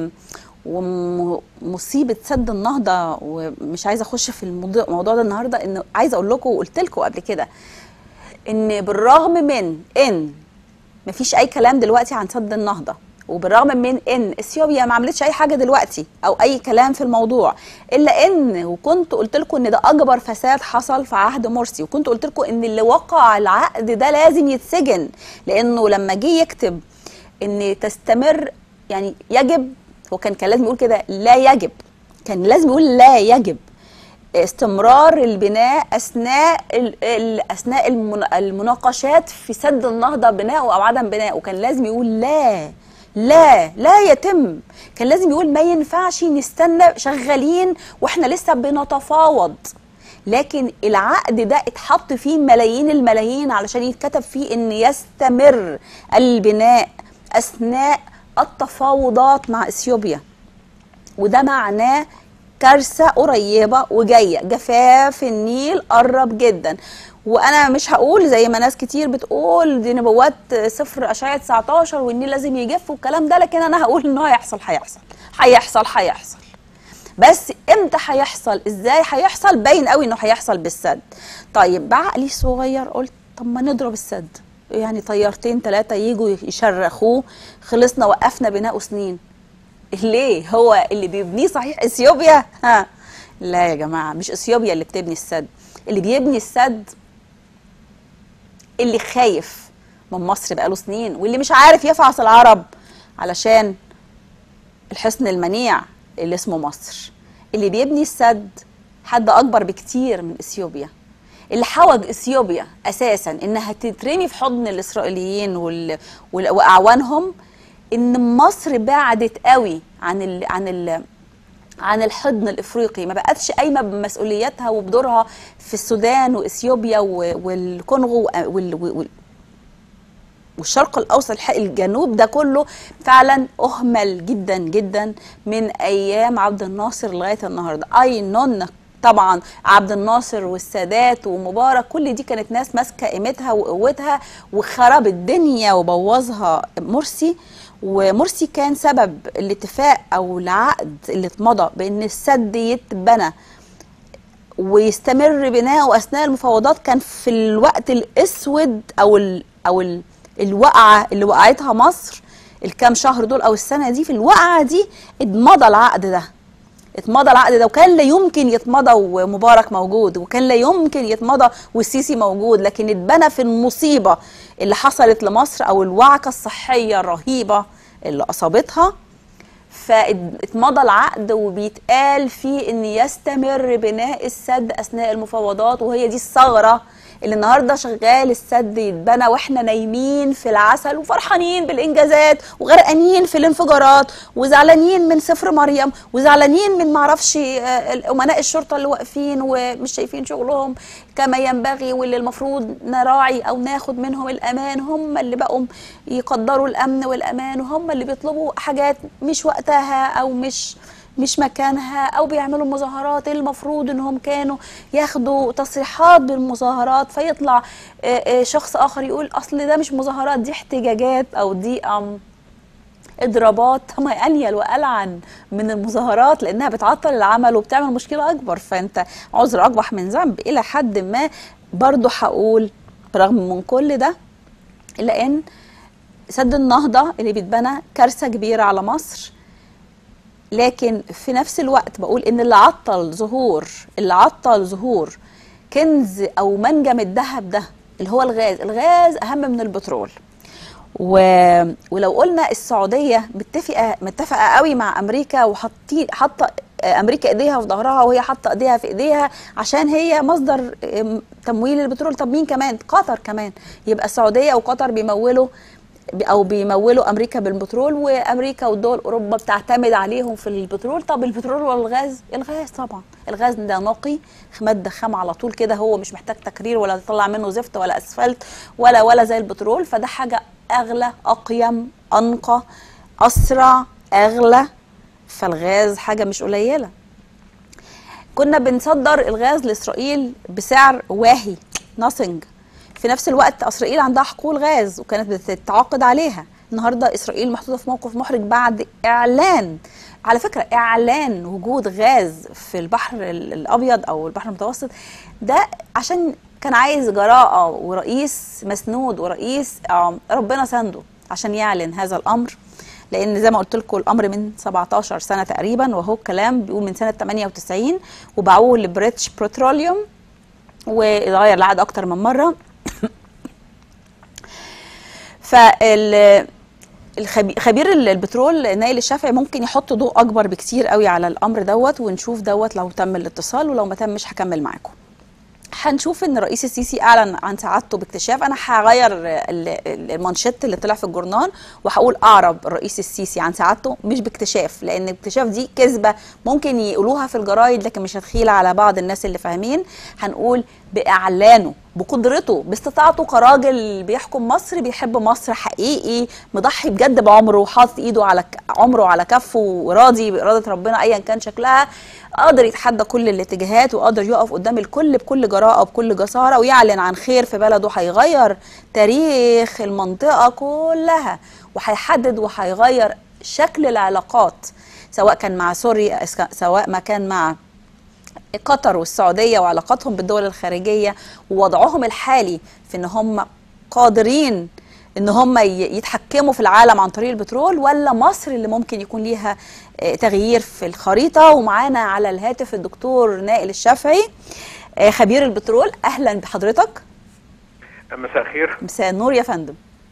ومصيبه سد النهضه ومش عايزه اخش في الموضوع الموضوع ده النهارده ان عايزه اقول لكم وقلت لكم قبل كده ان بالرغم من ان مفيش اي كلام دلوقتي عن سد النهضه وبالرغم من ان اثيوبيا ما عملتش اي حاجه دلوقتي او اي كلام في الموضوع الا ان وكنت قلت لكم ان ده اكبر فساد حصل في عهد مرسي وكنت قلت لكم ان اللي وقع العقد ده لازم يتسجن لانه لما جه يكتب ان تستمر يعني يجب هو كان كان لازم يقول كده لا يجب كان لازم يقول لا يجب استمرار البناء اثناء ال- ال- اثناء المن- المناقشات في سد النهضه بناء او عدم بناء وكان لازم يقول لا لا لا يتم كان لازم يقول ما ينفعش نستنى شغالين واحنا لسه بنتفاوض لكن العقد ده اتحط فيه ملايين الملايين علشان يتكتب فيه ان يستمر البناء اثناء التفاوضات مع اثيوبيا وده معناه كارثه قريبه وجايه جفاف النيل قرب جدا وانا مش هقول زي ما ناس كتير بتقول دي نبوات صفر اشعه 19 والنيل لازم يجف والكلام ده لكن انا هقول انه هيحصل هيحصل هيحصل هيحصل بس امتى هيحصل ازاي هيحصل باين قوي انه هيحصل بالسد طيب بعقلي الصغير قلت طب ما نضرب السد يعني طيارتين ثلاثه يجوا يشرخوه خلصنا وقفنا بناءه سنين ليه هو اللي بيبنيه صحيح اثيوبيا ها لا يا جماعه مش اثيوبيا اللي بتبني السد اللي بيبني السد اللي خايف من مصر بقاله سنين واللي مش عارف يفعص العرب علشان الحصن المنيع اللي اسمه مصر اللي بيبني السد حد اكبر بكتير من اثيوبيا اللي حوج اثيوبيا اساسا انها تترمي في حضن الاسرائيليين وال... وال... واعوانهم ان مصر بعدت قوي عن ال... عن ال... عن الحضن الافريقي ما بقتش قايمه بمسؤولياتها وبدورها في السودان واثيوبيا و... والكونغو وال... وال... والشرق الاوسط الح- الجنوب ده كله فعلا اهمل جدا جدا من ايام عبد الناصر لغايه النهارده اي نون طبعا عبد الناصر والسادات ومبارك كل دي كانت ناس ماسكه قيمتها وقوتها وخرب الدنيا وبوظها مرسي ومرسي كان سبب الاتفاق او العقد اللي اتمضى بان السد يتبنى ويستمر بناؤه اثناء المفاوضات كان في الوقت الاسود او ال او ال الوقعه اللي وقعتها مصر الكام شهر دول او السنه دي في الوقعه دي اتمضى العقد ده اتمضى العقد ده وكان لا يمكن يتمضى ومبارك موجود وكان لا يمكن يتمضى والسيسي موجود لكن اتبنى في المصيبه اللي حصلت لمصر او الوعكه الصحيه الرهيبه اللي اصابتها فاتمضى العقد وبيتقال فيه ان يستمر بناء السد اثناء المفاوضات وهي دي الثغره اللي النهارده شغال السد يتبنى واحنا نايمين في العسل وفرحانين بالانجازات وغرقانين في الانفجارات وزعلانين من صفر مريم وزعلانين من معرفش آه، امناء الشرطه اللي واقفين ومش شايفين شغلهم كما ينبغي واللي المفروض نراعي او ناخد منهم الامان هم اللي بقوا يقدروا الامن والامان وهم اللي بيطلبوا حاجات مش وقتها او مش مش مكانها او بيعملوا مظاهرات المفروض انهم كانوا ياخدوا تصريحات بالمظاهرات فيطلع آه، آه، شخص اخر يقول اصل ده مش مظاهرات دي احتجاجات او دي أم اضرابات ما انيل والعن من المظاهرات لانها بتعطل العمل وبتعمل مشكله اكبر فانت عذر اقبح من ذنب الى حد ما برضو هقول برغم من كل ده الا ان سد النهضه اللي بيتبنى كارثه كبيره على مصر لكن في نفس الوقت بقول ان اللي عطل ظهور اللي عطل ظهور كنز او منجم الذهب ده اللي هو الغاز الغاز اهم من البترول و... ولو قلنا السعوديه متفقه متفقه قوي مع امريكا وحاطين حاطه امريكا ايديها في ظهرها وهي حاطه ايديها في ايديها عشان هي مصدر ام، تمويل البترول طب مين كمان قطر كمان يبقى السعوديه وقطر بيمولوا او بيمولوا امريكا بالبترول وامريكا ودول اوروبا بتعتمد عليهم في البترول طب البترول ولا الغاز الغاز طبعا الغاز ده نقي ماده خام على طول كده هو مش محتاج تكرير ولا تطلع منه زفت ولا اسفلت ولا ولا زي البترول فده حاجه اغلى اقيم انقى اسرع اغلى فالغاز حاجه مش قليله كنا بنصدر الغاز لاسرائيل بسعر واهي nothing في نفس الوقت اسرائيل عندها حقول غاز وكانت بتتعاقد عليها النهارده اسرائيل محطوطه في موقف محرج بعد اعلان على فكره اعلان وجود غاز في البحر ال- الابيض او البحر المتوسط ده عشان كان عايز جراءة ورئيس مسنود ورئيس آم، ربنا سنده عشان يعلن هذا الأمر لأن زي ما قلت لكم الأمر من 17 سنة تقريبا وهو الكلام بيقول من سنة 98 وباعوه لبريتش بتروليوم واتغير العقد أكتر من مرة فال الخبي- خبير ال- البترول نايل الشافعي ممكن يحط ضوء اكبر بكتير قوي على الامر دوت ونشوف دوت لو تم الاتصال ولو ما تمش هكمل معاكم هنشوف ان الرئيس السيسي اعلن عن سعادته باكتشاف انا هغير ال- ال- المانشيت اللي طلع في الجورنال وهقول اعرب الرئيس السيسي عن سعادته مش باكتشاف لان الاكتشاف دي كذبه ممكن يقولوها في الجرايد لكن مش هتخيل على بعض الناس اللي فاهمين هنقول باعلانه بقدرته باستطاعته كراجل بيحكم مصر بيحب مصر حقيقي مضحي بجد بعمره وحاطط ايده على ك- عمره على كفه وراضي باراده ربنا ايا كان شكلها قادر يتحدى كل الاتجاهات وقادر يقف قدام الكل بكل جراءه وبكل جساره ويعلن عن خير في بلده هيغير تاريخ المنطقه كلها وهيحدد وهيغير شكل العلاقات سواء كان مع سوريا سواء ما كان مع قطر والسعودية وعلاقاتهم بالدول الخارجية ووضعهم الحالي في ان هم قادرين ان هم ي- يتحكموا في العالم عن طريق البترول ولا مصر اللي ممكن يكون ليها آه، تغيير في الخريطة ومعانا على الهاتف الدكتور نائل الشافعي آه، خبير البترول اهلا بحضرتك مساء الخير مساء النور يا فندم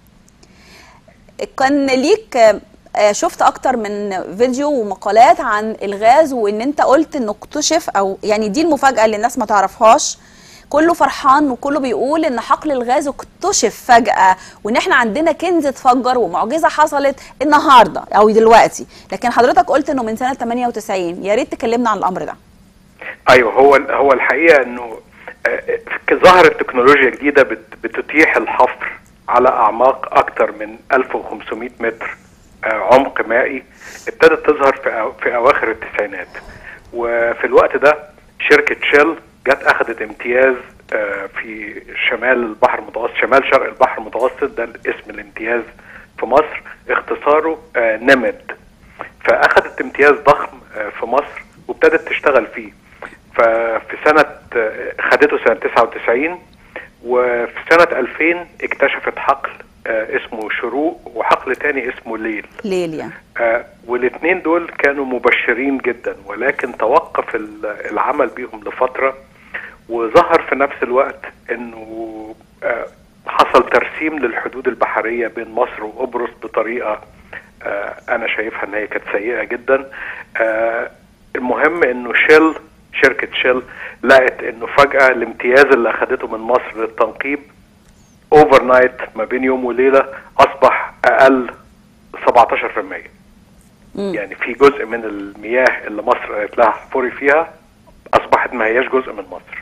كان ليك آه، آه، شفت اكتر من فيديو ومقالات عن الغاز وان انت قلت انه اكتشف او يعني دي المفاجاه اللي الناس ما تعرفهاش كله فرحان وكله بيقول ان حقل الغاز اكتشف فجاه وان احنا عندنا كنز اتفجر ومعجزه حصلت النهارده او دلوقتي لكن حضرتك قلت انه من سنه 98 يا ريت تكلمنا عن الامر ده ايوه هو هو الحقيقه انه آه، ظهرت تكنولوجيا جديده بت- بتتيح الحفر على اعماق اكثر من 1500 متر آه، عمق مائي ابتدت تظهر في أو- في اواخر التسعينات وفي الوقت ده شركه شيل جت اخذت امتياز آه، في شمال البحر المتوسط شمال شرق البحر المتوسط ده اسم الامتياز في مصر اختصاره آه، نمد فاخذت امتياز ضخم آه، في مصر وابتدت تشتغل فيه ففي سنة آه، خدته سنة 99 وفي سنة 2000 اكتشفت حقل آه، اسمه شروق وحقل تاني اسمه ليل ليل يعني آه، والاثنين دول كانوا مبشرين جدا ولكن توقف ال- العمل بيهم لفترة وظهر في نفس الوقت انه آه، حصل ترسيم للحدود البحرية بين مصر وقبرص بطريقة آه، انا شايفها ان هي كانت سيئة جدا آه، المهم انه شيل شركة شيل لقت انه فجأة الامتياز اللي اخدته من مصر للتنقيب اوفر نايت ما بين يوم وليلة اصبح اقل 17% مم. يعني في جزء من المياه اللي مصر قالت لها احفري فيها اصبحت ما هياش جزء من مصر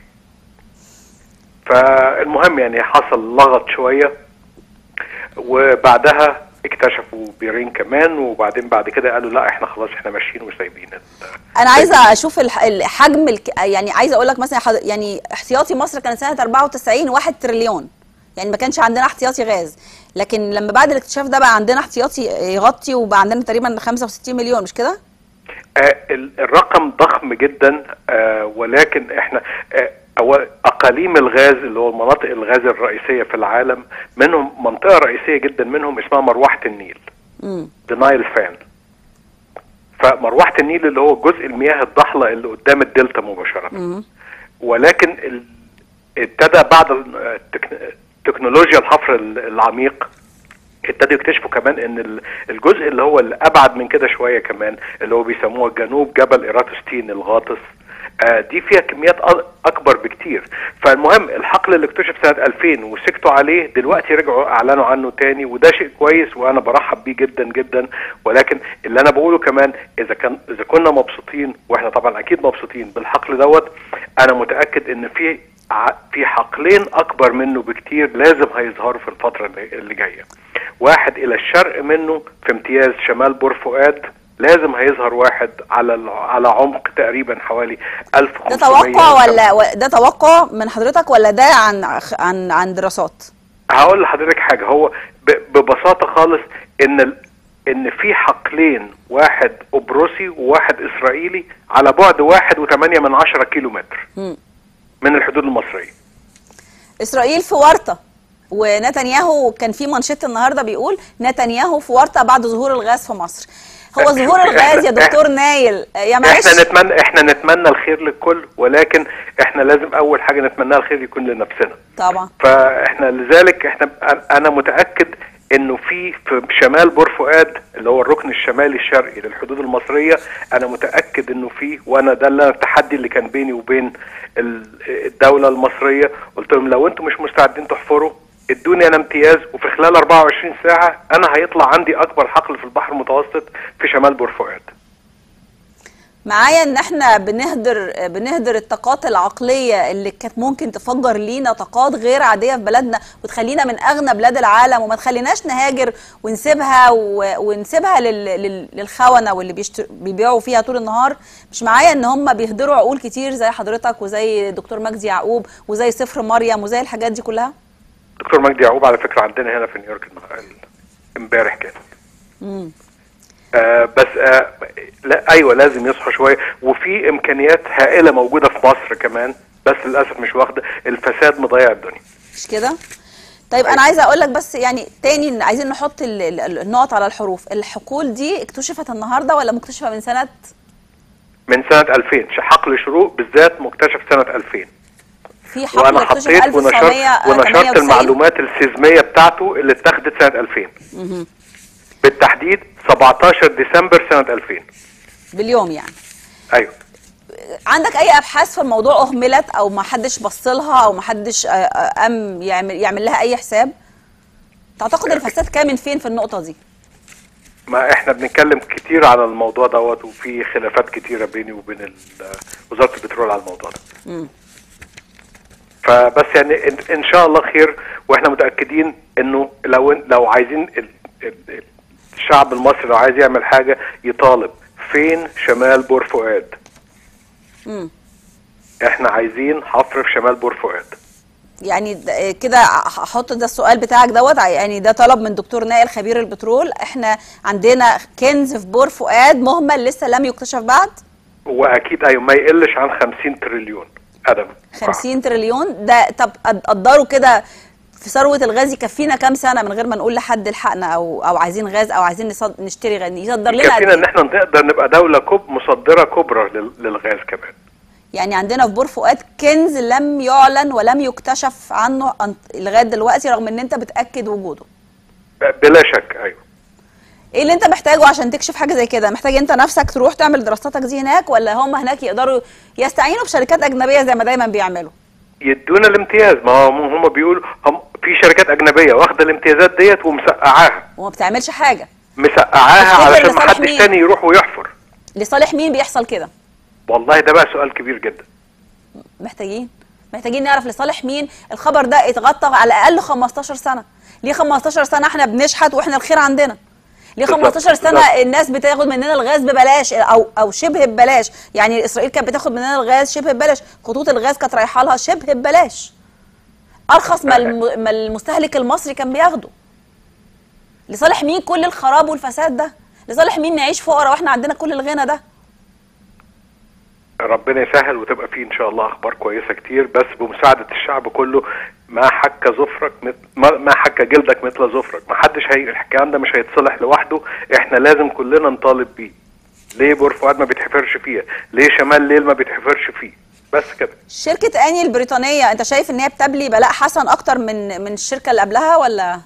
فالمهم يعني حصل لغط شويه وبعدها اكتشفوا بيرين كمان وبعدين بعد كده قالوا لا احنا خلاص احنا ماشيين وسايبين ال- انا عايزه اشوف الح- الحجم الك... يعني عايزه اقول لك مثلا حض... يعني احتياطي مصر كان سنه 94 1 تريليون يعني ما كانش عندنا احتياطي غاز لكن لما بعد الاكتشاف ده بقى عندنا احتياطي يغطي وبقى عندنا تقريبا 65 مليون مش كده؟ آه، ال- الرقم ضخم جدا آه، ولكن احنا آه، أول اقاليم الغاز اللي هو المناطق الغاز الرئيسيه في العالم منهم منطقه رئيسيه جدا منهم اسمها مروحه النيل امم ذا نايل فان فمروحه النيل اللي هو جزء المياه الضحله اللي قدام الدلتا مباشره امم ولكن ال- ابتدى بعد ال- التك- تكنولوجيا الحفر ال- العميق ابتدوا يكتشفوا كمان ان ال- الجزء اللي هو اللي ابعد من كده شويه كمان اللي هو بيسموه جنوب جبل ايراتوستين الغاطس آه، دي فيها كميات أ- اكبر بكتير فالمهم الحقل اللي اكتشف سنه 2000 وسكتوا عليه دلوقتي رجعوا اعلنوا عنه تاني وده شيء كويس وانا برحب بيه جدا جدا ولكن اللي انا بقوله كمان اذا كان اذا كنا مبسوطين واحنا طبعا اكيد مبسوطين بالحقل دوت انا متاكد ان في ع- في حقلين اكبر منه بكتير لازم هيظهروا في الفتره اللي اللي جايه واحد الى الشرق منه في امتياز شمال بور فؤاد لازم هيظهر واحد على ال- على عمق تقريبا حوالي 1500 ده توقع ولا و- ده توقع من حضرتك ولا ده عن عن عن دراسات؟ هقول لحضرتك حاجه هو ب- ببساطه خالص ان ال... ان في حقلين واحد قبرصي وواحد اسرائيلي على بعد واحد وثمانية من عشرة كيلو متر مم. من الحدود المصريه اسرائيل في ورطه ونتنياهو كان في منشط النهارده بيقول نتنياهو في ورطه بعد ظهور الغاز في مصر هو ظهور الغاز يا دكتور نايل يا معلش احنا نتمنى احنا نتمنى الخير للكل ولكن احنا لازم اول حاجه نتمناها الخير يكون لنفسنا طبعا فاحنا لذلك احنا انا متاكد انه في في شمال بور فؤاد اللي هو الركن الشمالي الشرقي للحدود المصريه انا متاكد انه في وانا ده اللي التحدي اللي كان بيني وبين ال- الدوله المصريه قلت لهم لو انتم مش مستعدين تحفروا ادوني انا امتياز وفي خلال 24 ساعه انا هيطلع عندي اكبر حقل في البحر المتوسط في شمال بور فؤاد معايا ان احنا بنهدر بنهدر الطاقات العقليه اللي كانت ممكن تفجر لينا طاقات غير عاديه في بلدنا وتخلينا من اغنى بلاد العالم وما تخليناش نهاجر ونسيبها و... ونسيبها لل... لل... للخونه واللي بيشت... بيبيعوا فيها طول النهار مش معايا ان هم بيهدروا عقول كتير زي حضرتك وزي دكتور مجدي يعقوب وزي صفر مريم وزي الحاجات دي كلها دكتور مجدي يعقوب على فكره عندنا هنا في نيويورك النهار- امبارح كان امم آه بس آه لا ايوه لازم يصحوا شويه وفي امكانيات هائله موجوده في مصر كمان بس للاسف مش واخده الفساد مضيع الدنيا مش كده طيب انا عايزه اقول لك بس يعني تاني إن عايزين نحط ال- ال- النقط على الحروف الحقول دي اكتشفت النهارده ولا مكتشفه من سنه من سنه 2000 حقل شروق بالذات مكتشف سنه 2000 في حقل وانا اكتشف حطيت ونشرت 1998 ونشرت المعلومات السيزميه بتاعته اللي اتخذت سنه 2000 مهم. بالتحديد 17 ديسمبر سنه 2000 باليوم يعني ايوه عندك اي ابحاث في الموضوع اهملت او ما حدش بص لها او ما حدش آه، آه، قام يعمل يعمل لها اي حساب تعتقد الفساد كان من فين في النقطه دي ما احنا بنتكلم كتير على الموضوع دوت وفي خلافات كتيره بيني وبين ال- وزاره البترول على الموضوع ده مم. فبس يعني ان, إن شاء الله خير واحنا متاكدين انه لو لو عايزين ال- ال- الشعب المصري لو عايز يعمل حاجه يطالب فين شمال بور فؤاد مم. احنا عايزين حفر في شمال بور فؤاد يعني د- آه، كده هحط ده السؤال بتاعك دوت يعني ده طلب من دكتور نائل خبير البترول احنا عندنا كنز في بور فؤاد مهمل لسه لم يكتشف بعد واكيد ايوه ما يقلش عن 50 تريليون قدم 50 تريليون ده طب قد- قدروا كده في ثروه الغاز يكفينا كام سنه من غير ما نقول لحد الحقنا او او عايزين غاز او عايزين نصد- نشتري غاز يصدر لنا قد كفينا ان إيه؟ احنا نقدر نبقى دوله كب مصدره كبرى لل- للغاز كمان يعني عندنا في بور فؤاد كنز لم يعلن ولم يكتشف عنه أن- لغايه دلوقتي رغم ان انت بتاكد وجوده بلا شك ايوه ايه اللي انت محتاجه عشان تكشف حاجه زي كده محتاج انت نفسك تروح تعمل دراستك دي هناك ولا هم هناك يقدروا يستعينوا بشركات اجنبيه زي ما دايما بيعملوا يدونا الامتياز ما هم هم بيقولوا هم في شركات اجنبيه واخده الامتيازات ديت ومسقعاها وما بتعملش حاجه مسقعاها تفتكر علشان لصالح محدش مين؟ تاني يروح ويحفر لصالح مين بيحصل كده والله ده بقى سؤال كبير جدا محتاجين محتاجين نعرف لصالح مين الخبر ده اتغطى على الاقل 15 سنه ليه 15 سنه احنا بنشحت واحنا الخير عندنا ليه بالظبط، 15 سنه بالظبط. الناس بتاخد مننا الغاز ببلاش او او شبه ببلاش يعني اسرائيل كانت بتاخد مننا الغاز شبه ببلاش خطوط الغاز كانت رايحه لها شبه ببلاش ارخص ما الم- ما المستهلك المصري كان بياخده لصالح مين كل الخراب والفساد ده لصالح مين نعيش فقراء واحنا عندنا كل الغنى ده ربنا يسهل وتبقى فيه ان شاء الله اخبار كويسه كتير بس بمساعده الشعب كله ما حك ظفرك مثل ما ما حك جلدك مثل ظفرك ما حدش هي الكلام ده مش هيتصلح لوحده احنا لازم كلنا نطالب بيه ليه بور فؤاد ما بيتحفرش فيها ليه شمال ليل ما بيتحفرش فيه بس كده شركة اني البريطانية انت شايف ان هي بتبلي بلاء حسن اكتر من من الشركة اللي قبلها ولا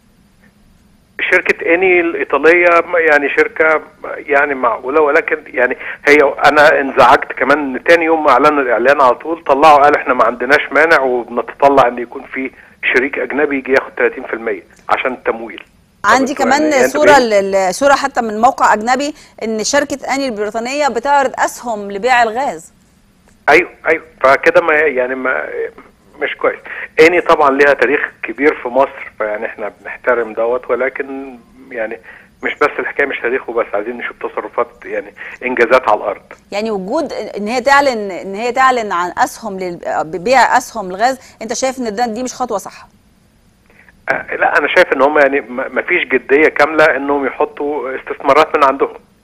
شركة اني الإيطالية م- يعني شركة يعني معقولة ولكن يعني هي أنا انزعجت كمان إن تاني يوم ما أعلنوا الإعلان على طول طلعوا قال إحنا ما عندناش مانع وبنتطلع إن يكون في شريك أجنبي يجي ياخد 30% عشان التمويل عندي طب يعني كمان أنت صورة بيه؟ ل- صورة حتى من موقع اجنبي ان شركة اني البريطانية بتعرض اسهم لبيع الغاز أيوه أيوه فكده ما يعني ما مش كويس اني طبعا ليها تاريخ كبير في مصر فيعني احنا بنحترم دوت ولكن يعني مش بس الحكايه مش تاريخ وبس عايزين نشوف تصرفات يعني انجازات على الارض يعني وجود ان هي تعلن ان هي تعلن عن اسهم لل- ببيع اسهم الغاز انت شايف ان ده دي مش خطوة صح آه، لا انا شايف ان هم يعني ما فيش جديه كامله انهم يحطوا استثمارات من عندهم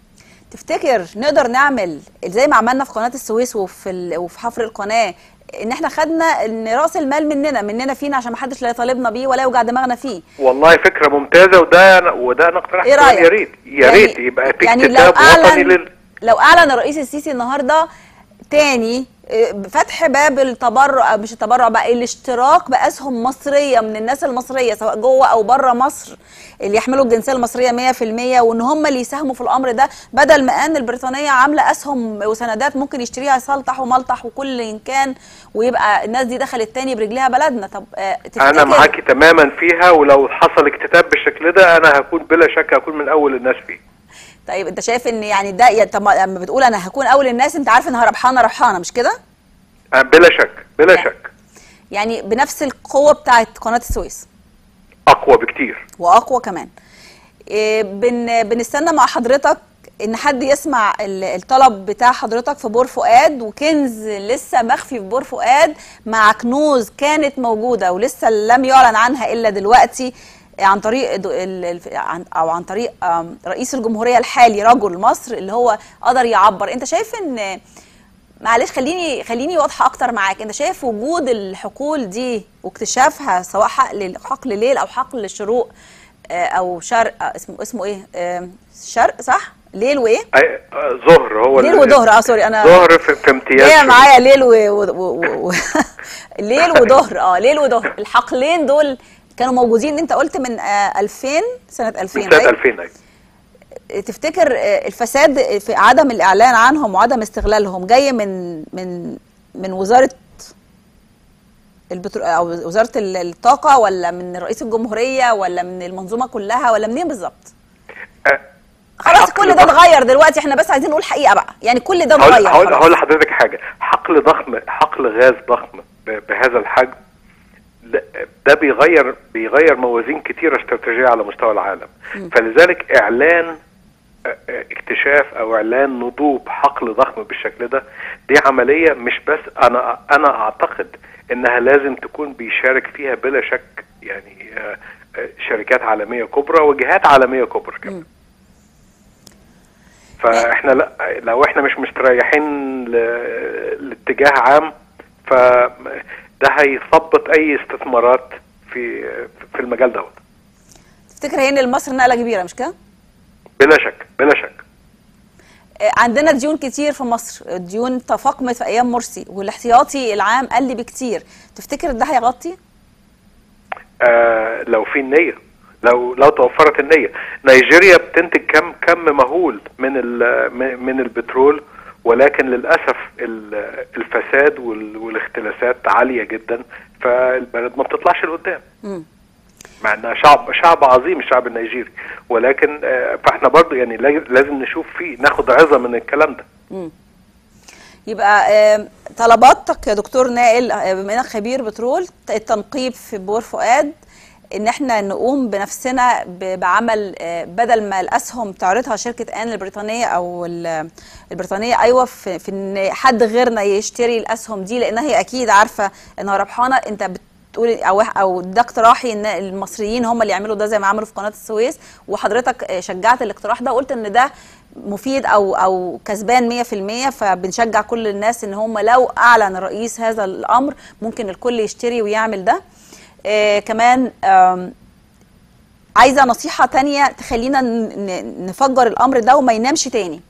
تفتكر نقدر نعمل زي ما عملنا في قناه السويس وفي ال... وفي حفر القناه ان احنا خدنا ان راس المال مننا مننا فينا عشان ما حدش لا يطالبنا بيه ولا يوجع دماغنا فيه والله فكره ممتازه وده وده انا اقترحت ايه رايك يا ريت يا يعني- ريت يبقى في يعني لو اكتتاب وطني اعلن لل لو اعلن الرئيس السيسي النهارده تاني آه، فتح باب التبرع مش التبرع بقى الاشتراك باسهم مصريه من الناس المصريه سواء جوه او بره مصر اللي يحملوا الجنسيه المصريه 100% وان هم اللي يساهموا في الامر ده بدل ما ان البريطانيه عامله اسهم وسندات ممكن يشتريها سلطح وملطح وكل ان كان ويبقى الناس دي دخلت تاني برجليها بلدنا طب آه، تفتكر انا معاكي تماما فيها ولو حصل اكتتاب بالشكل ده انا هكون بلا شك هكون من اول الناس فيه طيب انت شايف ان يعني ده يعني طب لما بتقول انا هكون اول الناس انت عارف انها ربحانه ربحانه مش كده؟ أه، بلا شك بلا يعني. شك يعني بنفس القوه بتاعت قناه السويس اقوى بكتير واقوى كمان إيه، بن بنستنى مع حضرتك ان حد يسمع ال- الطلب بتاع حضرتك في بور فؤاد وكنز لسه مخفي في بور فؤاد مع كنوز كانت موجوده ولسه لم يعلن عنها الا دلوقتي عن طريق دو- ال- ال- عن او عن طريق آم، رئيس الجمهوريه الحالي رجل مصر اللي هو قدر يعبر انت شايف ان معلش خليني خليني واضحه اكتر معاك انت شايف وجود الحقول دي واكتشافها سواء حقل حقل ليل او حقل الشروق آه، او شرق آه، اسمه اسمه ايه آه، شرق صح ليل وايه أي- أه، ظهر هو ليل ال- وظهر اه سوري انا ظهر في, في امتياز جايه شوية. معايا ليل و... و... و... و... ليل وظهر اه ليل وظهر الحقلين دول كانوا موجودين انت قلت من آه 2000 سنه 2000 من سنه right؟ 2000 أيوة. تفتكر آه، الفساد في عدم الاعلان عنهم وعدم استغلالهم جاي من من من وزاره البترو او وزاره ال- الطاقه ولا من رئيس الجمهوريه ولا من المنظومه كلها ولا منين بالظبط؟ أه، خلاص حقل كل ده ضخم. اتغير دلوقتي احنا بس عايزين نقول حقيقه بقى يعني كل ده هقول اتغير هقول خلاص. هقول لحضرتك حاجه حقل ضخم حقل غاز ضخم ب- بهذا الحجم لا، ده بيغير بيغير موازين كتيره استراتيجيه على مستوى العالم فلذلك اعلان اه، اه، اكتشاف او اعلان نضوب حقل ضخم بالشكل ده دي عمليه مش بس انا انا اعتقد انها لازم تكون بيشارك فيها بلا شك يعني اه، اه، شركات عالميه كبرى وجهات عالميه كبرى كمان فاحنا لا لو احنا مش مستريحين ل- لاتجاه عام فده هيثبط اي استثمارات في في المجال دوت تفتكر هي ان مصر نقله كبيره مش كده؟ بلا شك بلا شك آه، عندنا ديون كتير في مصر الديون تفاقمت في ايام مرسي والاحتياطي العام قل بكتير تفتكر ده هيغطي؟ آه لو في النية لو لو توفرت النية نيجيريا بتنتج كم كم مهول من ال- م- من البترول ولكن للاسف ال- الفساد وال- والاختلاسات عالية جدا فالبلد ما بتطلعش لقدام مم. مع انها شعب شعب عظيم الشعب النيجيري ولكن آه، فاحنا برضو يعني لا- لازم نشوف فيه ناخد عظة من الكلام ده يبقى آه، طلباتك يا دكتور نائل آه، بما انك خبير بترول التنقيب في بور فؤاد ان احنا نقوم بنفسنا ب- بعمل آه، بدل ما الاسهم تعرضها شركه ان البريطانيه او ال- البريطانيه ايوه في, في ان حد غيرنا يشتري الاسهم دي لانها هي اكيد عارفه انها ربحانه انت بتقول او او ده اقتراحي ان المصريين هم اللي يعملوا ده زي ما عملوا في قناه السويس وحضرتك آه، شجعت الاقتراح ده وقلت ان ده مفيد او او كسبان 100% فبنشجع كل الناس ان هم لو اعلن الرئيس هذا الامر ممكن الكل يشتري ويعمل ده آه كمان آم، عايزه نصيحه تانية تخلينا ن- ن- نفجر الامر ده وما ينامش تاني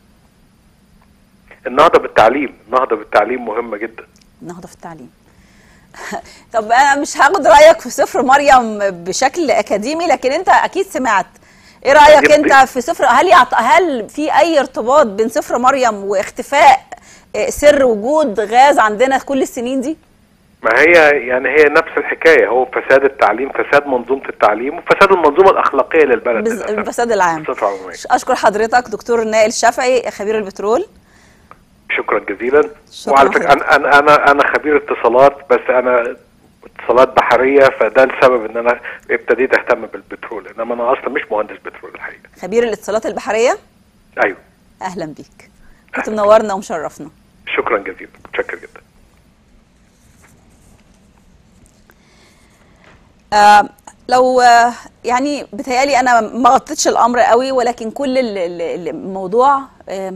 النهضة بالتعليم النهضة بالتعليم مهمة جدا النهضه في التعليم طب انا مش هاخد رايك في سفر مريم بشكل اكاديمي لكن انت اكيد سمعت ايه رايك جدا. انت في سفر هل يعط... هل في اي ارتباط بين سفر مريم واختفاء آه، سر وجود غاز عندنا كل السنين دي ما هي يعني هي نفس الحكاية هو فساد التعليم فساد منظومة التعليم وفساد المنظومة الأخلاقية للبلد بز- للأسف. الفساد العام بصفة عمومية اشكر حضرتك دكتور نائل الشافعي خبير البترول شكرا جزيلا شكراً وعلى فكرة أنا أنا أنا أنا خبير اتصالات بس أنا اتصالات بحرية فده السبب إن أنا ابتديت أهتم بالبترول إنما أنا أصلا مش مهندس بترول الحقيقة خبير الاتصالات البحريه أيوه اهلا بيك كنت منورنا ومشرفنا شكرا جزيلا متشكر جدا آه لو آه، يعني بتهيالي انا ما غطيتش الامر قوي ولكن كل ال- ال- الموضوع آم،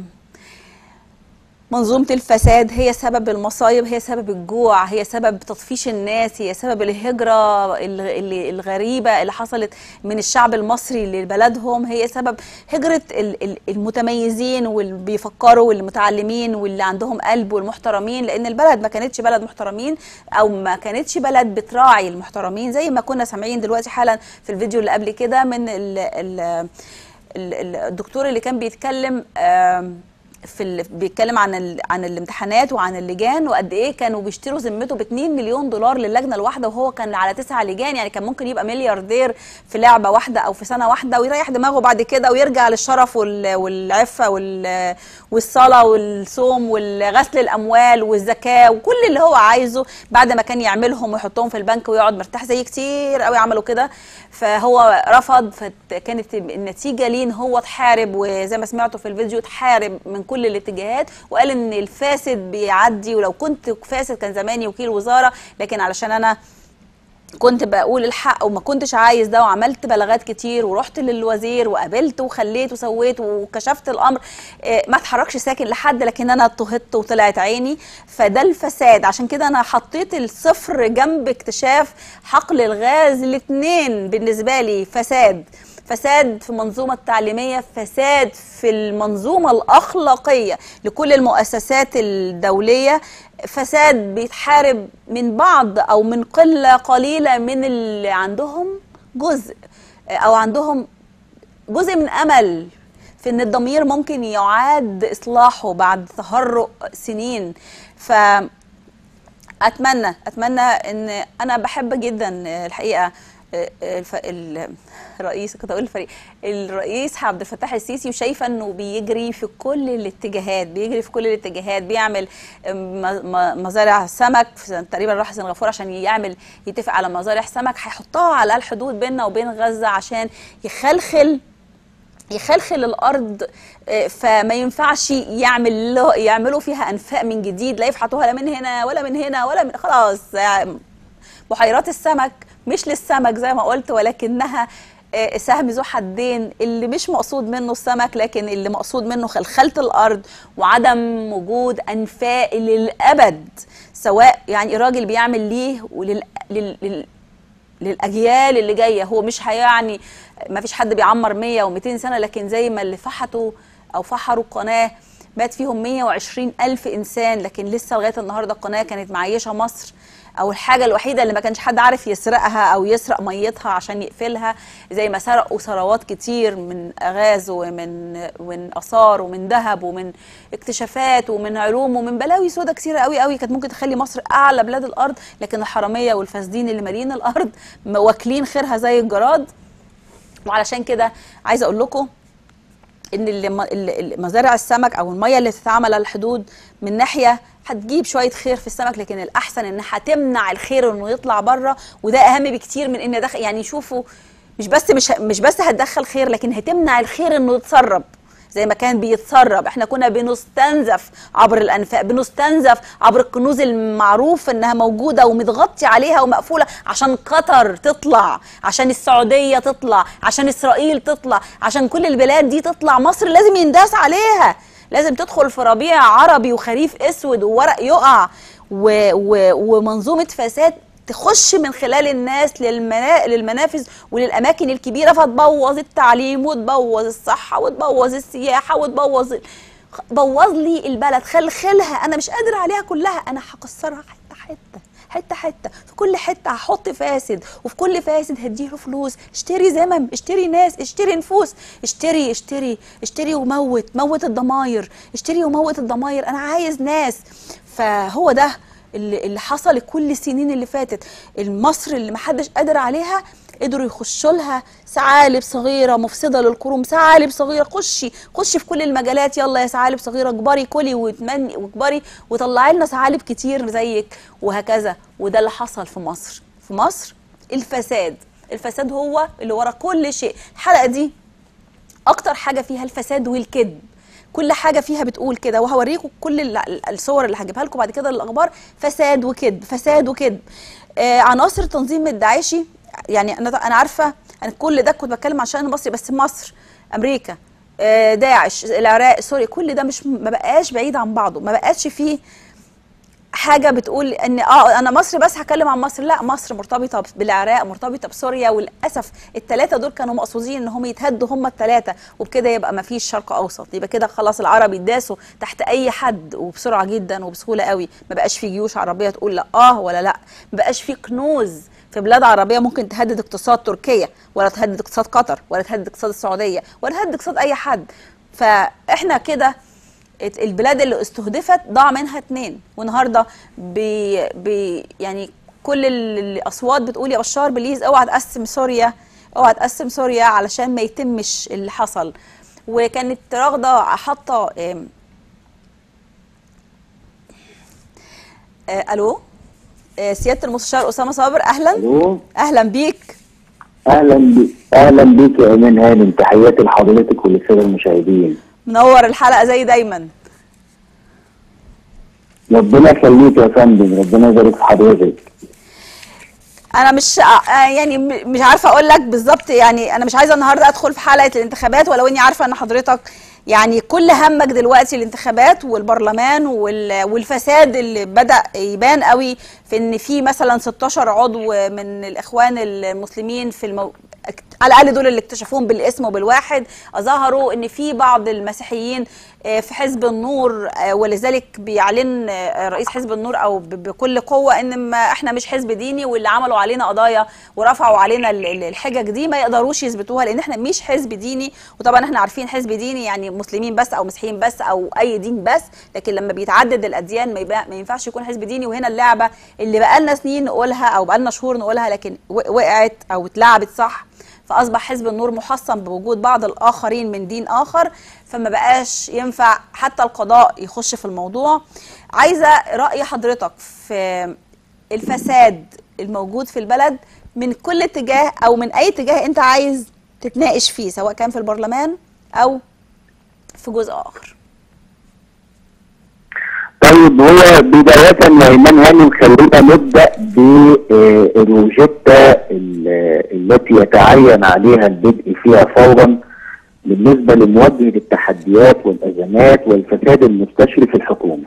منظومة الفساد هي سبب المصايب هي سبب الجوع هي سبب تطفيش الناس هي سبب الهجرة ال- ال- الغريبة اللي حصلت من الشعب المصري لبلدهم هي سبب هجرة ال- ال- المتميزين واللي بيفكروا والمتعلمين واللي عندهم قلب والمحترمين لأن البلد ما كانتش بلد محترمين أو ما كانتش بلد بتراعي المحترمين زي ما كنا سامعين دلوقتي حالا في الفيديو اللي قبل كده من ال ال ال- ال- الدكتور اللي كان بيتكلم آم، في ال... بيتكلم عن ال... عن الامتحانات وعن اللجان وقد ايه كانوا بيشتروا ذمته ب 2 مليون دولار للجنه الواحده وهو كان على تسع لجان يعني كان ممكن يبقى ملياردير في لعبه واحده او في سنه واحده ويريح دماغه بعد كده ويرجع للشرف وال... والعفه وال... والصلاه والصوم والغسل الاموال والزكاه وكل اللي هو عايزه بعد ما كان يعملهم ويحطهم في البنك ويقعد مرتاح زي كتير قوي عملوا كده فهو رفض فكانت النتيجه ليه ان هو اتحارب وزي ما سمعتوا في الفيديو اتحارب من كل الاتجاهات وقال ان الفاسد بيعدي ولو كنت فاسد كان زماني وكيل وزاره لكن علشان انا كنت بقول الحق وما كنتش عايز ده وعملت بلاغات كتير ورحت للوزير وقابلت وخليت وسويت وكشفت الامر إيه، ما اتحركش ساكن لحد لكن انا اضطهدت وطلعت عيني فده الفساد عشان كده انا حطيت الصفر جنب اكتشاف حقل الغاز الاثنين بالنسبه لي فساد فساد في المنظومة التعليمية فساد في المنظومة الأخلاقية لكل المؤسسات الدولية فساد بيتحارب من بعض أو من قلة قليلة من اللي عندهم جزء أو عندهم جزء من أمل في ان الضمير ممكن يعاد اصلاحه بعد تهرؤ سنين ف اتمنى اتمنى ان انا بحب جدا الحقيقه الف... ال- الرئيس كنت اقول الفريق الرئيس عبد الفتاح السيسي وشايفه انه بيجري في كل الاتجاهات بيجري في كل الاتجاهات بيعمل م- م- مزارع سمك في تقريبا راح سنغافوره عشان يعمل يتفق على مزارع سمك هيحطها على الحدود بيننا وبين غزه عشان يخلخل يخلخل الارض آه، فما ينفعش يعمل له يعملوا فيها انفاق من جديد لا يفحطوها لا من هنا ولا من هنا ولا من خلاص يعني بحيرات السمك مش للسمك زي ما قلت ولكنها آه، سهم ذو حدين اللي مش مقصود منه السمك لكن اللي مقصود منه خلخلة الأرض وعدم وجود أنفاق للأبد سواء يعني الراجل بيعمل ليه ولل لل... لل... للاجيال اللي جايه هو مش هيعني ما فيش حد بيعمر 100 و200 سنه لكن زي ما اللي فحطوا او فحروا القناه مات فيهم 120 الف انسان لكن لسه لغايه النهارده القناه كانت معيشه مصر او الحاجه الوحيده اللي ما كانش حد عارف يسرقها او يسرق ميتها عشان يقفلها زي ما سرقوا ثروات كتير من غاز ومن من اثار ومن ذهب ومن اكتشافات ومن علوم ومن بلاوي سودا كتيره قوي قوي كانت ممكن تخلي مصر اعلى بلاد الارض لكن الحراميه والفاسدين اللي مالين الارض واكلين خيرها زي الجراد وعلشان كده عايزه اقول لكم ان اللي م- اللي- اللي مزارع السمك او الميه اللي تتعمل على الحدود من ناحيه هتجيب شويه خير في السمك لكن الاحسن انها هتمنع الخير انه يطلع بره وده اهم بكتير من ان دخل يعني شوفوا مش بس مش ه- مش بس هتدخل خير لكن هتمنع الخير انه يتسرب زي ما كان بيتسرب احنا كنا بنستنزف عبر الانفاق بنستنزف عبر الكنوز المعروف انها موجوده ومتغطي عليها ومقفوله عشان قطر تطلع عشان السعوديه تطلع عشان اسرائيل تطلع عشان كل البلاد دي تطلع مصر لازم ينداس عليها لازم تدخل في ربيع عربي وخريف اسود وورق يقع و و ومنظومه فساد تخش من خلال الناس للمنا... للمنافذ وللاماكن الكبيره فتبوظ التعليم وتبوظ الصحه وتبوظ السياحه وتبوظ ال- خ- بوظ لي البلد خلخلها انا مش قادر عليها كلها انا هكسرها حته حته حته حته في كل حته هحط فاسد وفي كل فاسد هديله فلوس اشتري زمن اشتري ناس اشتري نفوس اشتري اشتري اشتري وموت موت الضماير اشتري وموت الضماير انا عايز ناس فهو ده اللي, اللي حصل كل السنين اللي فاتت المصر اللي محدش قادر عليها قدروا يخشوا لها ثعالب صغيره مفسده للقرون ثعالب صغيره خشي خشي في كل المجالات يلا يا ثعالب صغيره اكبري كلي وتمني واكبري وطلعي لنا ثعالب كتير زيك وهكذا وده اللي حصل في مصر في مصر الفساد الفساد هو اللي ورا كل شيء الحلقه دي اكتر حاجه فيها الفساد والكذب كل حاجه فيها بتقول كده وهوريكم كل ال- الصور اللي هجيبها لكم بعد كده الاخبار فساد وكذب فساد وكذب آه عناصر تنظيم الداعشي يعني انا انا عارفه انا كل ده كنت بتكلم عشان المصري بس مصر امريكا آه، داعش العراق سوريا كل ده مش ما بقاش بعيد عن بعضه ما بقاش فيه حاجه بتقول ان اه انا مصر بس هتكلم عن مصر لا مصر مرتبطه بالعراق مرتبطه بسوريا وللاسف الثلاثه دول كانوا مقصودين ان هم يتهدوا هم الثلاثه وبكده يبقى ما فيش شرق اوسط يبقى كده خلاص العرب يداسوا تحت اي حد وبسرعه جدا وبسهوله قوي ما بقاش في جيوش عربيه تقول لا اه ولا لا ما بقاش في كنوز في بلاد عربيه ممكن تهدد اقتصاد تركيا ولا تهدد اقتصاد قطر ولا تهدد اقتصاد السعوديه ولا تهدد اقتصاد اي حد فاحنا كده ات- البلاد اللي استهدفت ضاع منها اتنين والنهارده بي بي يعني كل ال- الاصوات بتقول يا بشار بليز اوعى تقسم سوريا اوعى تقسم سوريا علشان ما يتمش اللي حصل وكانت راغده حاطه ام، آه، الو آه، سياده المستشار اسامه صابر اهلا الو اهلا بيك اهلا بي... اهلا بيك يا ايمان هانم تحياتي لحضرتك وللساده المشاهدين منور الحلقه زي دايما ربنا يخليك يا فندم ربنا يبارك في حضرتك انا مش آه، يعني م- مش عارفه اقول لك بالظبط يعني انا مش عايزه النهارده ادخل في حلقه الانتخابات ولو اني عارفه ان حضرتك يعني كل همك دلوقتي الانتخابات والبرلمان وال- والفساد اللي بدا يبان قوي في ان في مثلا 16 عضو من الاخوان المسلمين في المو... على الاقل دول اللي اكتشفوهم بالاسم وبالواحد ظهروا ان في بعض المسيحيين آه، في حزب النور آه، ولذلك بيعلن آه، رئيس حزب النور او ب- بكل قوه ان ما احنا مش حزب ديني واللي عملوا علينا قضايا ورفعوا علينا ال- ال- الحجج دي ما يقدروش يثبتوها لان احنا مش حزب ديني وطبعا احنا عارفين حزب ديني يعني مسلمين بس او مسيحيين بس او اي دين بس لكن لما بيتعدد الاديان ما, يبقى ما ينفعش يكون حزب ديني وهنا اللعبه اللي بقالنا سنين نقولها او بقالنا شهور نقولها لكن و- وقعت او اتلعبت صح فاصبح حزب النور محصن بوجود بعض الاخرين من دين اخر فما بقاش ينفع حتى القضاء يخش في الموضوع عايزه راي حضرتك في الفساد الموجود في البلد من كل اتجاه او من اي اتجاه انت عايز تتناقش فيه سواء كان في البرلمان او في جزء اخر طيب هو بداية يا إيمان هانم خلينا نبدأ بالروجيتا التي يتعين عليها البدء فيها فورا بالنسبة لمواجهة التحديات والأزمات والفساد المستشري في الحكومة.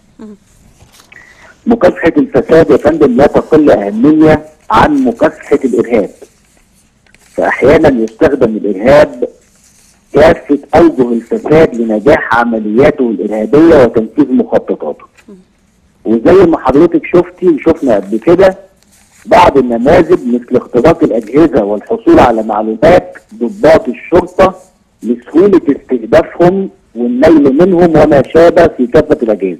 مكافحة الفساد يا فندم لا تقل أهمية عن مكافحة الإرهاب. فأحيانا يستخدم الإرهاب كافة أوجه الفساد لنجاح عملياته الإرهابية وتنفيذ مخططاته. وزي ما حضرتك شفتي وشفنا قبل كده بعض النماذج مثل اختراق الأجهزة والحصول على معلومات ضباط الشرطة لسهولة استهدافهم والنيل منهم وما شابه في كافة الأجهزة.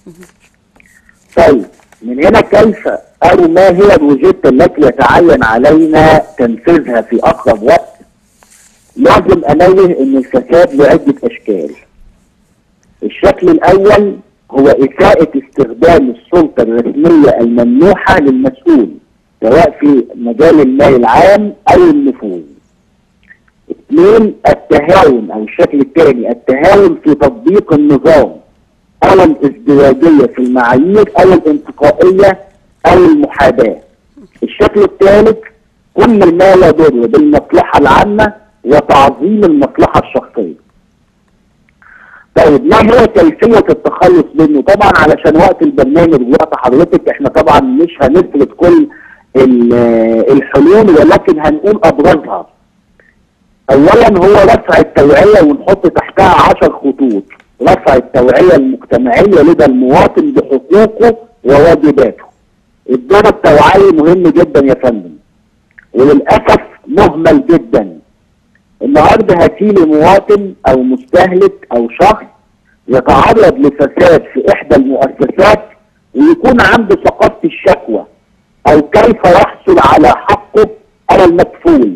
طيب من هنا كيف أو ما هي الروجيتا التي يتعين علينا تنفيذها في أقرب وقت لازم انوه ان الفساد له عده اشكال. الشكل الاول هو اساءة استخدام السلطة الرسمية الممنوحة للمسؤول سواء في مجال المال العام او النفوذ. اثنين التهاون او الشكل الثاني التهاون في تطبيق النظام او الازدواجية في المعايير او الانتقائية او المحاباة. الشكل الثالث كل ما يضر بالمصلحة العامة وتعظيم المصلحة الشخصية. طيب ما هي كيفية التخلص منه؟ طبعا علشان وقت البرنامج وقت حضرتك احنا طبعا مش هنفرد كل ال- الحلول ولكن هنقول ابرزها. اولا هو رفع التوعية ونحط تحتها عشر خطوط. رفع التوعية المجتمعية لدى المواطن بحقوقه وواجباته. الدور التوعوي مهم جدا يا فندم. وللاسف مهمل جدا النهارده هتيجي مواطن او مستهلك او شخص يتعرض لفساد في احدى المؤسسات ويكون عنده ثقافه الشكوى او كيف يحصل على حقه على المكفول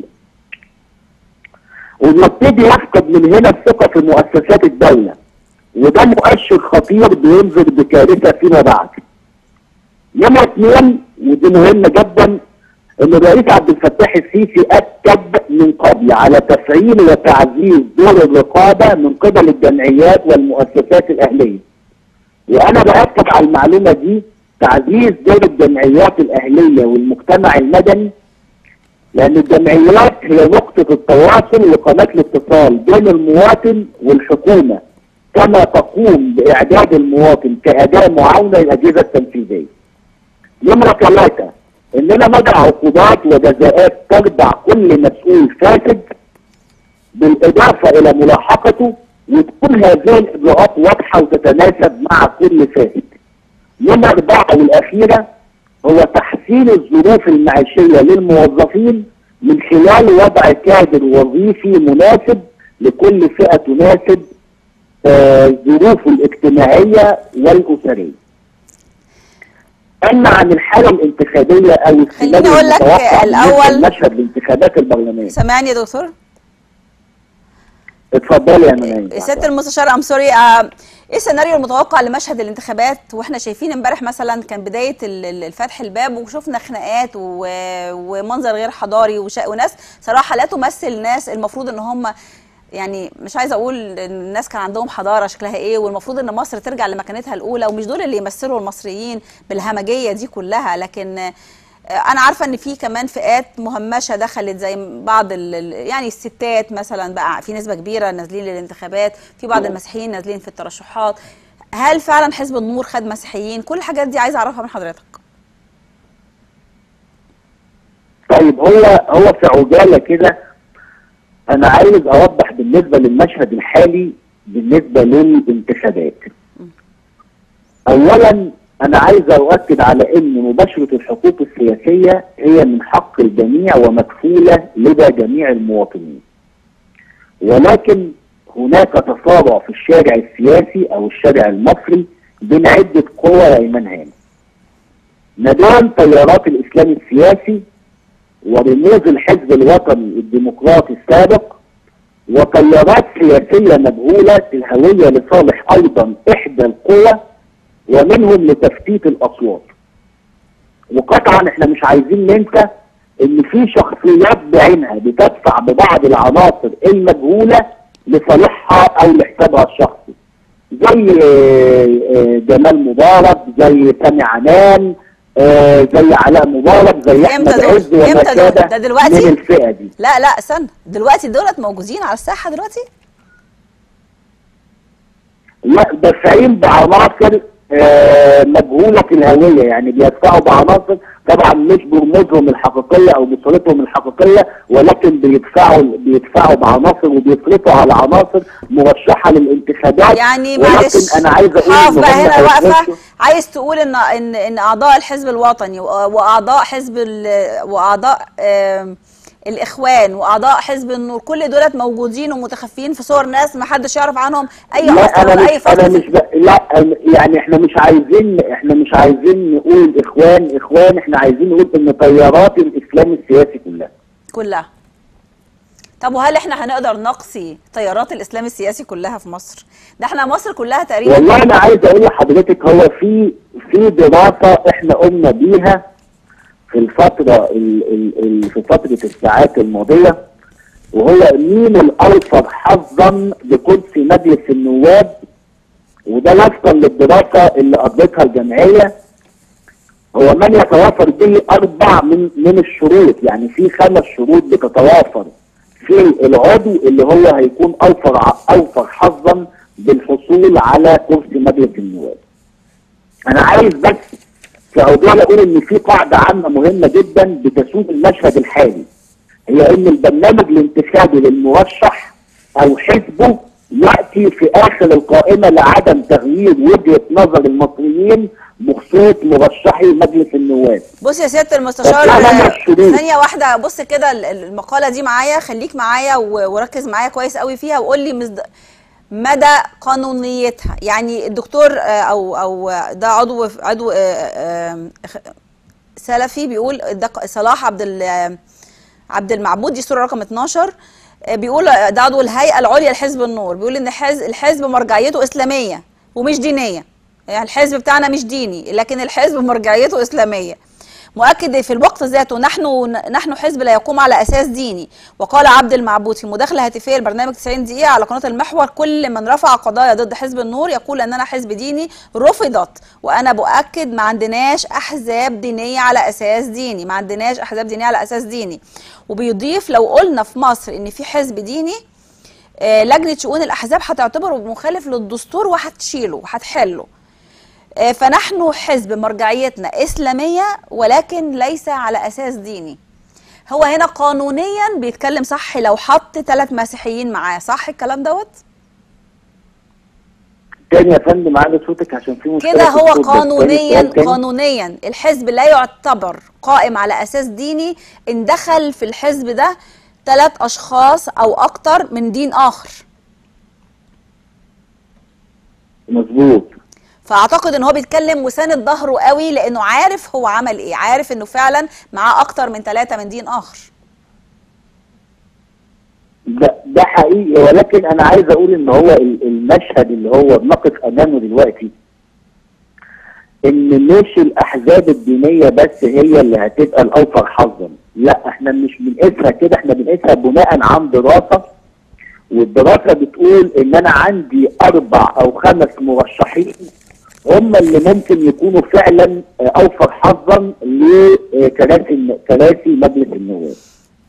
ويبتدي يفقد من هنا الثقه في مؤسسات الدوله وده مؤشر خطير بينذر بكارثه فيما بعد نمرة اثنين ودي مهمة جدا ان الرئيس عبد الفتاح السيسي اكد من قبل على تفعيل وتعزيز دور الرقابة من قبل الجمعيات والمؤسسات الاهلية. وانا باكد على المعلومة دي تعزيز دور الجمعيات الاهلية والمجتمع المدني لان الجمعيات هي نقطة التواصل وقناة الاتصال بين المواطن والحكومة كما تقوم باعداد المواطن كأداة معاونة للأجهزة التنفيذية. نمرة ثلاثة اننا نضع عقوبات وجزاءات تخضع كل مسؤول فاسد بالاضافة الى ملاحقته وتكون هذه الاجراءات واضحة وتتناسب مع كل فاسد. نمرة أربعة والأخيرة هو تحسين الظروف المعيشية للموظفين من خلال وضع كادر وظيفي مناسب لكل فئة تناسب آه، ظروفه الاجتماعية والأسرية. أما عن الحالة الانتخابية أو خليني السيناريو أقول لك المتوقع الأول- بالنسبة لمشهد الانتخابات البرلمانية. سامعني يا دكتور اتفضلي يا منى سياده المستشار ام سوري آه، ايه السيناريو المتوقع لمشهد الانتخابات واحنا شايفين امبارح مثلا كان بدايه ال- ال- الفتح الباب وشفنا خناقات و- ومنظر غير حضاري وش- وناس صراحه لا تمثل ناس المفروض ان هم يعني مش عايزه اقول ان الناس كان عندهم حضاره شكلها ايه والمفروض ان مصر ترجع لمكانتها الاولى ومش دول اللي يمثلوا المصريين بالهمجيه دي كلها لكن آه، انا عارفه ان في كمان فئات مهمشه دخلت زي بعض ال ال- يعني الستات مثلا بقى في نسبه كبيره نازلين للانتخابات في بعض المسيحيين نازلين في الترشحات هل فعلا حزب النور خد مسيحيين كل الحاجات دي عايزه اعرفها من حضرتك طيب هو هو في عجاله كده انا عايز اوضح بالنسبه للمشهد الحالي بالنسبه للانتخابات. اولا انا عايز اؤكد على ان مباشره الحقوق السياسيه هي من حق الجميع ومكفوله لدى جميع المواطنين. ولكن هناك تصارع في الشارع السياسي او الشارع المصري بين عده قوى يا ايمان هاني. مدام تيارات الاسلام السياسي ورموز الحزب الوطني الديمقراطي السابق وتيارات سياسية مجهولة الهوية لصالح أيضا إحدى القوى ومنهم لتفتيت الأصوات وقطعا احنا مش عايزين ننسى ان في شخصيات بعينها بتدفع ببعض العناصر المجهولة لصالحها او لحسابها الشخصي زي آه، آه، جمال مبارك زي سامي عنان آه، زي علاء مبارك زي امتى احمد دول؟ عز وما امتى دول؟ شابه ده دلوقتي؟ من الفئة دي لا لا استنى دلوقتي دولت موجودين على الساحه دلوقتي لا دافعين بعناصر آه، مجهولة الهوية يعني بيدفعوا بعناصر طبعا مش برموزهم الحقيقية او بصورتهم الحقيقية ولكن بيدفعوا بيدفعوا بعناصر وبيصرفوا على عناصر مرشحة للانتخابات يعني ولكن معلش انا عايز اقول هقف إن بقى هم هنا واقفه هيخشوا- عايز تقول ان ان ان اعضاء الحزب الوطني وأ- واعضاء حزب ال- واعضاء آم، الاخوان واعضاء حزب النور كل دولت موجودين ومتخفيين في صور ناس ما حدش يعرف عنهم اي لا اصل انا ولا مش اي انا فصل مش ب... لا يعني احنا مش عايزين احنا مش عايزين نقول اخوان اخوان احنا عايزين نقول ان تيارات الاسلام السياسي كلها كلها طب وهل احنا هنقدر نقصي تيارات الاسلام السياسي كلها في مصر ده احنا مصر كلها تقريبا والله انا عايز اقول لحضرتك هو في في دراسه احنا قمنا بيها في الفتره ال ال ال في فتره الساعات الماضيه وهو مين الاوفر حظا بكرسي مجلس النواب وده وفقا للدراسه اللي قضتها الجمعيه هو من يتوافر به اربع من من الشروط يعني في خمس شروط بتتوافر في العضو اللي هو هيكون اوفر ع- اوفر حظا بالحصول على كرسي مجلس النواب. انا عايز بس في عجاله اقول ان في قاعده عامه مهمه جدا بتسود المشهد الحالي هي ان البرنامج الانتخابي للمرشح او حزبه ياتي في اخر القائمه لعدم تغيير وجهه نظر المصريين بخصوص مرشحي مجلس النواب. بص يا سياده المستشار طب أنا آه، مشهورين. ثانيه واحده بص كده ال- ال- المقاله دي معايا خليك معايا و- وركز معايا كويس قوي فيها وقول لي مصد... مدى قانونيتها يعني الدكتور آه، او او ده عضو عضو آه، آه، آه، سلفي بيقول ده ق- صلاح عبد ال- عبد المعبود دي صوره رقم 12 آه، بيقول آه، ده عضو الهيئه العليا لحزب النور بيقول ان حزب الحزب مرجعيته اسلاميه ومش دينيه يعني الحزب بتاعنا مش ديني لكن الحزب مرجعيته اسلاميه مؤكد في الوقت ذاته نحن نحن حزب لا يقوم على اساس ديني وقال عبد المعبود في مداخله هاتفيه لبرنامج 90 دقيقه على قناه المحور كل من رفع قضايا ضد حزب النور يقول اننا حزب ديني رفضت وانا باكد ما عندناش احزاب دينيه على اساس ديني ما عندناش احزاب دينيه على اساس ديني وبيضيف لو قلنا في مصر ان في حزب ديني آه، لجنه شؤون الاحزاب هتعتبره مخالف للدستور وهتشيله وهتحله آه، فنحن حزب مرجعيتنا اسلاميه ولكن ليس على اساس ديني هو هنا قانونيا بيتكلم صح لو حط ثلاث مسيحيين معاه صح الكلام دوت تاني يا فندم على صوتك عشان في مشكله كده في هو الصوت بس. تاني قانونيا سؤال تاني. قانونيا الحزب لا يعتبر قائم على اساس ديني ان دخل في الحزب ده ثلاث اشخاص او اكتر من دين اخر مظبوط فاعتقد ان هو بيتكلم وساند ظهره قوي لانه عارف هو عمل ايه عارف انه فعلا معاه اكتر من ثلاثة من دين اخر ده ده حقيقي ولكن انا عايز اقول ان هو ال- المشهد اللي هو بنقف امامه دلوقتي ان مش الاحزاب الدينيه بس هي اللي هتبقى الاوفر حظا لا احنا مش بنقيسها كده احنا بنقيسها بناء عن دراسه والدراسه بتقول ان انا عندي اربع او خمس مرشحين هم اللي ممكن يكونوا فعلا آه، اوفر حظا لكراسي كراسي مجلس النواب.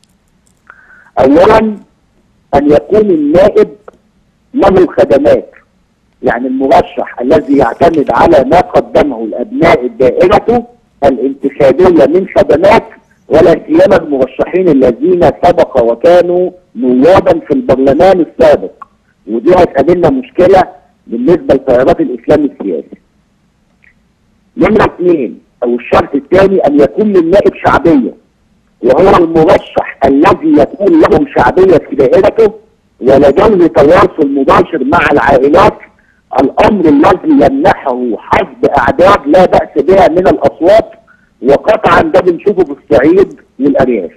اولا ان يكون النائب له خدمات يعني المرشح الذي يعتمد على ما قدمه الابناء دائرته الانتخابيه من خدمات ولا سيما المرشحين الذين سبق وكانوا نوابا في البرلمان السابق ودي هتقابلنا مشكله بالنسبه لتيارات الاسلام السياسي. نمره اثنين او الشرط الثاني ان يكون للنائب شعبيه وهو المرشح الذي يكون له شعبيه في دائرته ولديه تواصل مباشر مع العائلات الامر الذي يمنحه حسب اعداد لا باس بها من الاصوات وقطعا ده بنشوفه في الصعيد والارياف.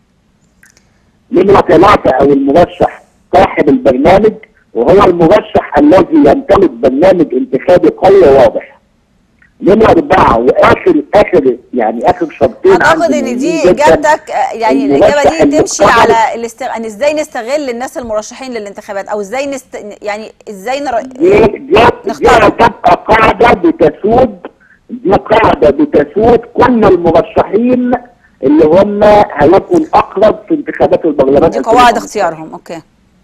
نمره ثلاثه او المرشح صاحب البرنامج وهو المرشح الذي يمتلك برنامج انتخابي قوي وواضح. نمره اربعه واخر اخر يعني اخر شرطين اعتقد عندي ان مهمين دي جداً. اجابتك آه، يعني المرشح الاجابه دي تمشي المقتدر- على الاست... ان ازاي نستغل الناس المرشحين للانتخابات او ازاي نست... يعني ازاي نر... دي دي دي نختار. هتبقى قاعدة بتسود دي قاعدة بتسود كل المرشحين اللي هم هيبقوا الأقرب في انتخابات البرلمان دي قواعد اختيارهم اوكي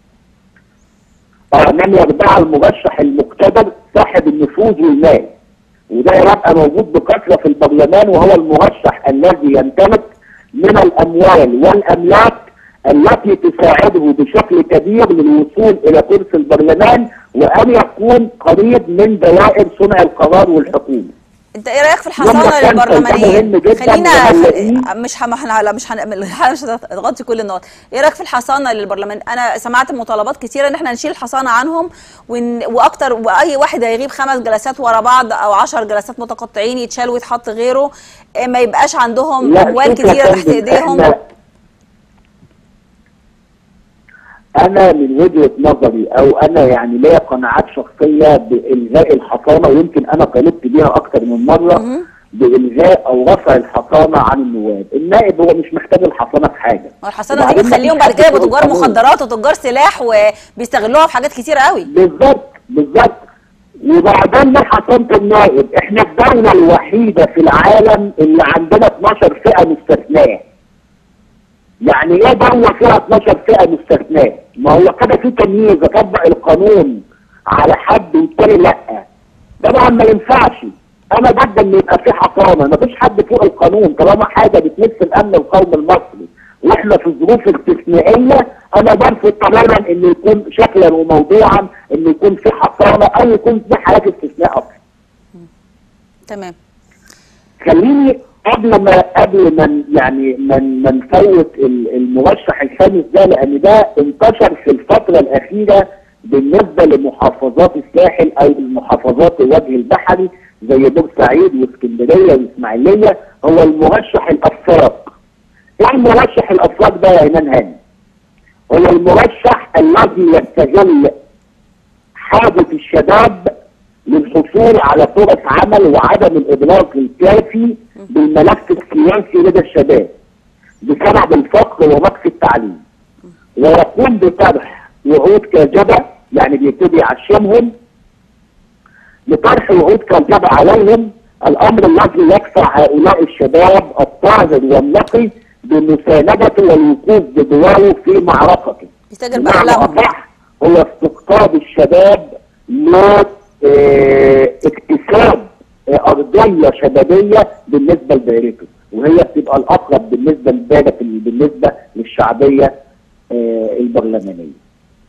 من أربعة المرشح المقتدر صاحب النفوذ والمال وده يبقى موجود بكثرة في البرلمان وهو المرشح الذي يمتلك من الأموال والأملاك التي تساعده بشكل كبير للوصول إلى كرسي البرلمان وأن يكون قريب من دوائر صنع القرار والحكومة. انت ايه رايك في يوم الحصانه ما كان للبرلمانيين مهم جداً خلينا وهنلاقيه. خ- مش هم... احنا لا مش هن... الحلقة مش هتغطي كل النقط ايه رايك في الحصانه للبرلمان انا سمعت مطالبات كتيره ان احنا نشيل الحصانه عنهم ون... واكتر واي واحد هيغيب خمس جلسات ورا بعض او عشر جلسات متقطعين يتشال ويتحط غيره إيه، ما يبقاش عندهم لا، اموال شوف يا كتيره تحت فندم، ايديهم إحنا- انا من وجهه نظري او انا يعني ليا قناعات شخصيه بالغاء الحصانه ويمكن انا طالبت بيها اكتر من مره مهم. بالغاء او رفع الحصانه عن النواب، النائب هو مش محتاج الحصانه في حاجه. والحصانه دي وبعدين بتخليهم مفيش بعد كده حد يبقوا فوق تجار القانون. مخدرات وتجار سلاح وبيستغلوها في حاجات كتيره قوي بالظبط بالظبط وبعدين من حصانه النائب احنا الدوله الوحيده في العالم اللي عندنا 12 فئه مستثناه. يعني ايه دوله فيها 12 فئه مستثناه؟ ما هو كده في تمييز اطبق القانون على حد والتاني لا. طبعا ما ينفعش انا ضد ان يبقى في حصانه ما فيش حد فوق القانون طالما حاجه بتمس الامن القومي المصري واحنا في ظروف استثنائيه انا برفض تماما ان يكون شكلا وموضوعا ان يكون في حصانه او يكون في حالات استثناء اصلا تمام خليني قبل ما قبل ما ن- يعني ما ن- ما نفوت ال- المرشح الخامس ده لان ده انتشر في الفتره الاخيره بالنسبه لمحافظات الساحل او المحافظات الوجه البحري زي بورسعيد واسكندريه والاسماعيليه هو المرشح الافاق. ايه المرشح الافاق ده يا ايمان هاني؟ هو المرشح الذي يستغل حاجه الشباب للحصول الحصول على فرص عمل وعدم الادراك الكافي بالملف السياسي لدى الشباب بسبب الفقر ونقص التعليم ويقوم بطرح وعود كاذبه يعني بيبتدي يعشمهم لطرح وعود كاذبه عليهم الامر الذي يدفع هؤلاء الشباب الطاهر والنقي بمساندته والوقوف بجواره في معركته. بيتاجر بمعنى باحلامهم أصح هو استقطاب الشباب لاكتساب ارضيه شبابيه بالنسبه لدائرته وهي بتبقى الاقرب بالنسبه للدائره بالنسبه للشعبيه آه، البرلمانيه.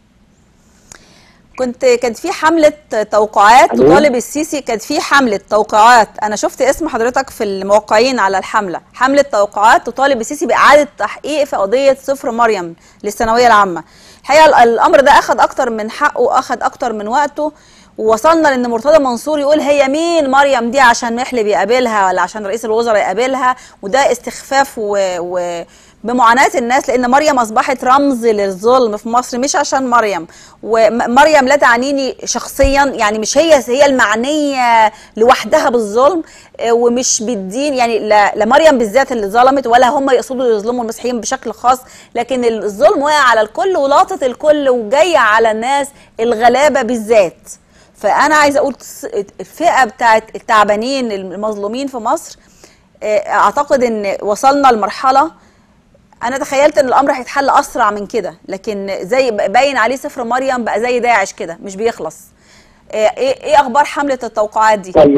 كنت كانت في حملة توقعات ألو؟ تطالب السيسي كانت في حملة توقعات أنا شفت اسم حضرتك في الموقعين على الحملة حملة توقعات تطالب السيسي بإعادة تحقيق في قضية صفر مريم للثانوية العامة الحقيقة ال- الأمر ده أخذ أكتر من حقه وأخذ أكتر من وقته ووصلنا لأن مرتضى منصور يقول هي مين مريم دي عشان محلب يقابلها ولا عشان رئيس الوزراء يقابلها وده استخفاف و... و... بمعاناة الناس لأن مريم أصبحت رمز للظلم في مصر مش عشان مريم ومريم لا تعنيني شخصيا يعني مش هي هي المعنية لوحدها بالظلم آه، ومش بالدين يعني لا, لا مريم بالذات اللي ظلمت ولا هم يقصدوا يظلموا المسيحيين بشكل خاص لكن الظلم وقع على الكل ولاطت الكل وجاية على الناس الغلابة بالذات فأنا عايزة أقول الفئة بتاعت التعبانين المظلومين في مصر آه، أعتقد إن وصلنا لمرحلة انا تخيلت ان الامر هيتحل اسرع من كده لكن زي باين عليه صفر مريم بقى زي داعش كده مش بيخلص ايه ايه اخبار حمله التوقعات دي طيب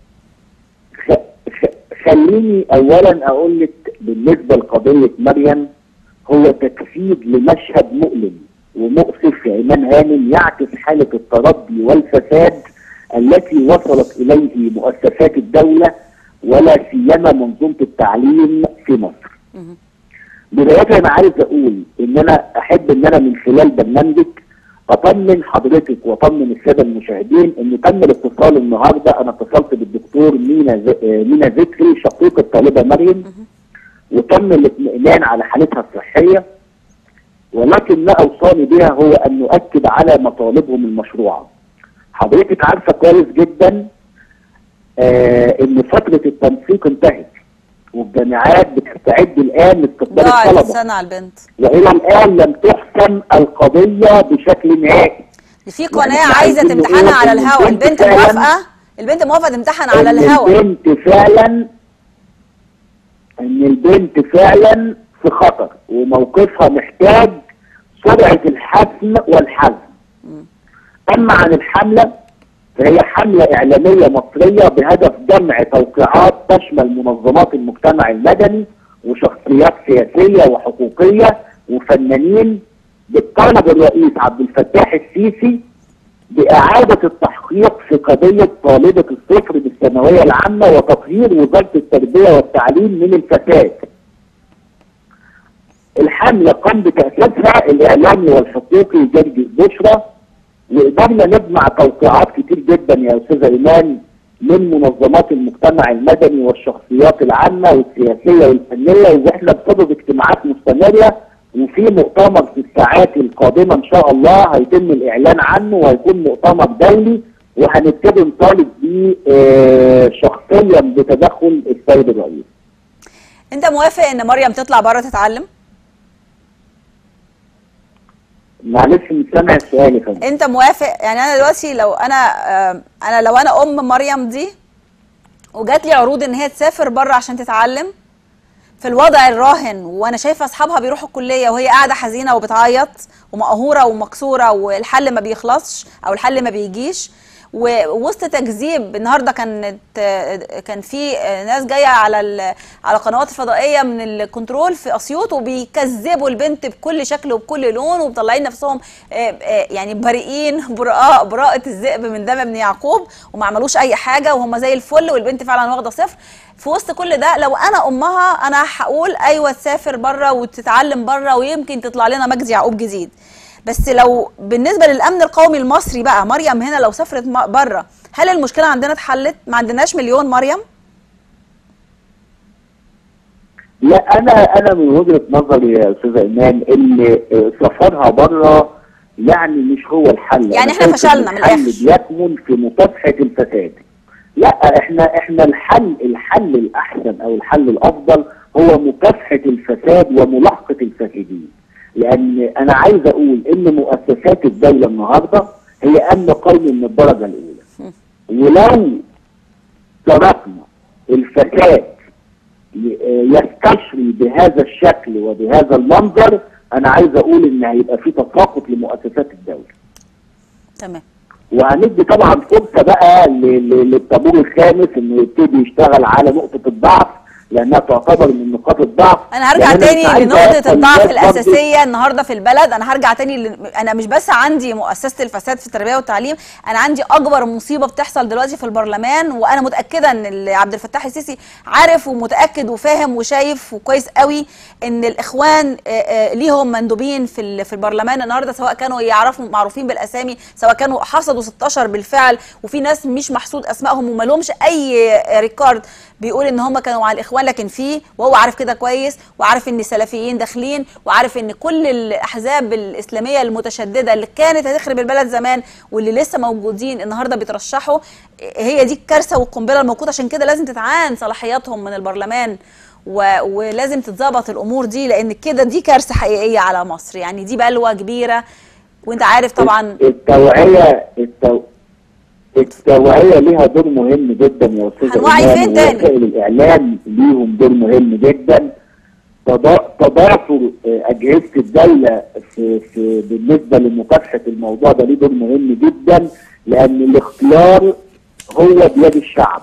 خ- خ- خليني اولا اقول لك بالنسبه لقضيه مريم هو تجسيد لمشهد مؤلم ومؤسف في ايمان هانم يعكس حاله التردي والفساد التي وصلت اليه مؤسسات الدوله ولا سيما منظومه التعليم في مصر. بدايه انا عايز اقول ان انا احب ان انا من خلال برنامجك اطمن حضرتك واطمن الساده المشاهدين ان تم الاتصال النهارده انا اتصلت بالدكتور مينا ز... آه، مينا ذكري شقيق الطالبه مريم وتم الاطمئنان على حالتها الصحيه ولكن ما اوصاني بها هو ان نؤكد على مطالبهم المشروعه. حضرتك عارفه كويس جدا آه ان فتره التنسيق انتهت والجامعات بتستعد الان لاستقبال ضاعت الطلبه السنه على البنت والى الان لم تحسم القضيه بشكل نهائي في قناه إحنا عايزه عايزين تمتحنها نقول على إن الهوا البنت البنت فعلاً- موافقه البنت موافقه تمتحن على ان الهوا البنت فعلا ان البنت فعلا في خطر وموقفها محتاج سرعه الحسم والحزم اما عن الحمله فهي حمله اعلاميه مصريه بهدف جمع توقيعات تشمل منظمات المجتمع المدني وشخصيات سياسيه وحقوقيه وفنانين بالطلب الرئيس عبد الفتاح السيسي بإعادة التحقيق في قضية طالبة الصفر بالثانوية العامة وتطهير وزارة التربية والتعليم من الفساد. الحملة قام بتأسيسها الإعلامي والحقوقي جرجي بشرى وقدرنا نجمع توقيعات كتير جدا يا أستاذة إيمان من منظمات المجتمع المدني والشخصيات العامة والسياسية والفنية وإحنا بصدد اجتماعات مستمرة وفي مؤتمر في الساعات القادمة إن شاء الله هيتم الإعلان عنه وهيكون مؤتمر دولي وهنبتدي نطالب بيه آه، شخصيا بتدخل السيد الرئيس. انت موافق ان مريم تطلع بره تتعلم معلش مش سامع السؤال يا فندم. انت موافق يعني انا دلوقتي لو انا آه، انا لو انا ام مريم دي وجات لي عروض ان هي تسافر بره عشان تتعلم في الوضع الراهن وانا شايفه اصحابها بيروحوا الكليه وهي قاعده حزينه وبتعيط ومقهوره ومكسوره والحل ما بيخلصش او الحل ما بيجيش ووسط تكذيب النهارده كانت كان في ناس جايه على ال- على قنوات الفضائيه من الكنترول في اسيوط وبيكذبوا البنت بكل شكل وبكل لون ومطلعين نفسهم آه، آه، يعني بريئين براء براءه الذئب من دم ابن يعقوب وما عملوش اي حاجه وهم زي الفل والبنت فعلا واخده صفر في وسط كل ده لو انا امها انا هقول ايوه تسافر بره وتتعلم بره ويمكن تطلع لنا مجدي يعقوب جديد بس لو بالنسبه للامن القومي المصري بقى مريم هنا لو سافرت م- بره هل المشكله عندنا اتحلت ما عندناش مليون مريم لا انا انا من وجهه نظري يا استاذه ايمان ان سفرها بره يعني مش هو الحل يعني أنا إحنا شايف إن فشلنا من الحل الآخر. بيكمن في مكافحه الفساد لا احنا احنا الحل الحل الاحسن او الحل الافضل هو مكافحه الفساد وملاحقه الفاسدين لان انا عايز اقول ان مؤسسات الدوله النهارده هي امن قومي من الدرجه الاولى ولو تركنا الفساد ي- يستشري بهذا الشكل وبهذا المنظر انا عايز اقول ان هيبقى في تساقط لمؤسسات الدوله تمام وهندي طبعا فرصه بقى ل- ل- للطابور الخامس انه يبتدي يشتغل على نقطه الضعف لانها تعتبر من نقاط الضعف انا هرجع لأن مش تاني عايز لنقطه أوصل الضعف للناس برضه- الاساسيه النهارده في البلد انا هرجع تاني ل... انا مش بس عندي مؤسسه الفساد في التربيه والتعليم انا عندي اكبر مصيبه بتحصل دلوقتي في البرلمان وانا متاكده ان ال- عبد الفتاح السيسي عارف ومتاكد وفاهم وشايف وكويس قوي ان الاخوان آه، آه، ليهم مندوبين في ال- في البرلمان النهارده سواء كانوا يعرفوا معروفين بالاسامي سواء كانوا حصدوا 16 بالفعل وفي ناس مش محسود اسمائهم وما لهمش اي ريكارد بيقول ان هم كانوا مع الاخوان لكن في وهو عارف كده كويس وعارف ان السلفيين داخلين وعارف ان كل الاحزاب الاسلاميه المتشدده اللي كانت هتخرب البلد زمان واللي لسه موجودين النهارده بيترشحوا هي دي الكارثه والقنبله الموقوته عشان كده لازم تتعان صلاحياتهم من البرلمان و... ولازم تتظبط الامور دي لان كده دي كارثه حقيقيه على مصر يعني دي بلوه كبيره وانت عارف طبعا التوعيه التو... التوعيه ليها دور مهم جدا يا استاذ هنوعي إيمان، فين تاني؟ ووسائل الاعلام ليهم دور مهم جدا تضا- تضافر آه، اجهزه الدوله في, في بالنسبه لمكافحه الموضوع ده ليه دور مهم جدا لان الاختيار هو بيد الشعب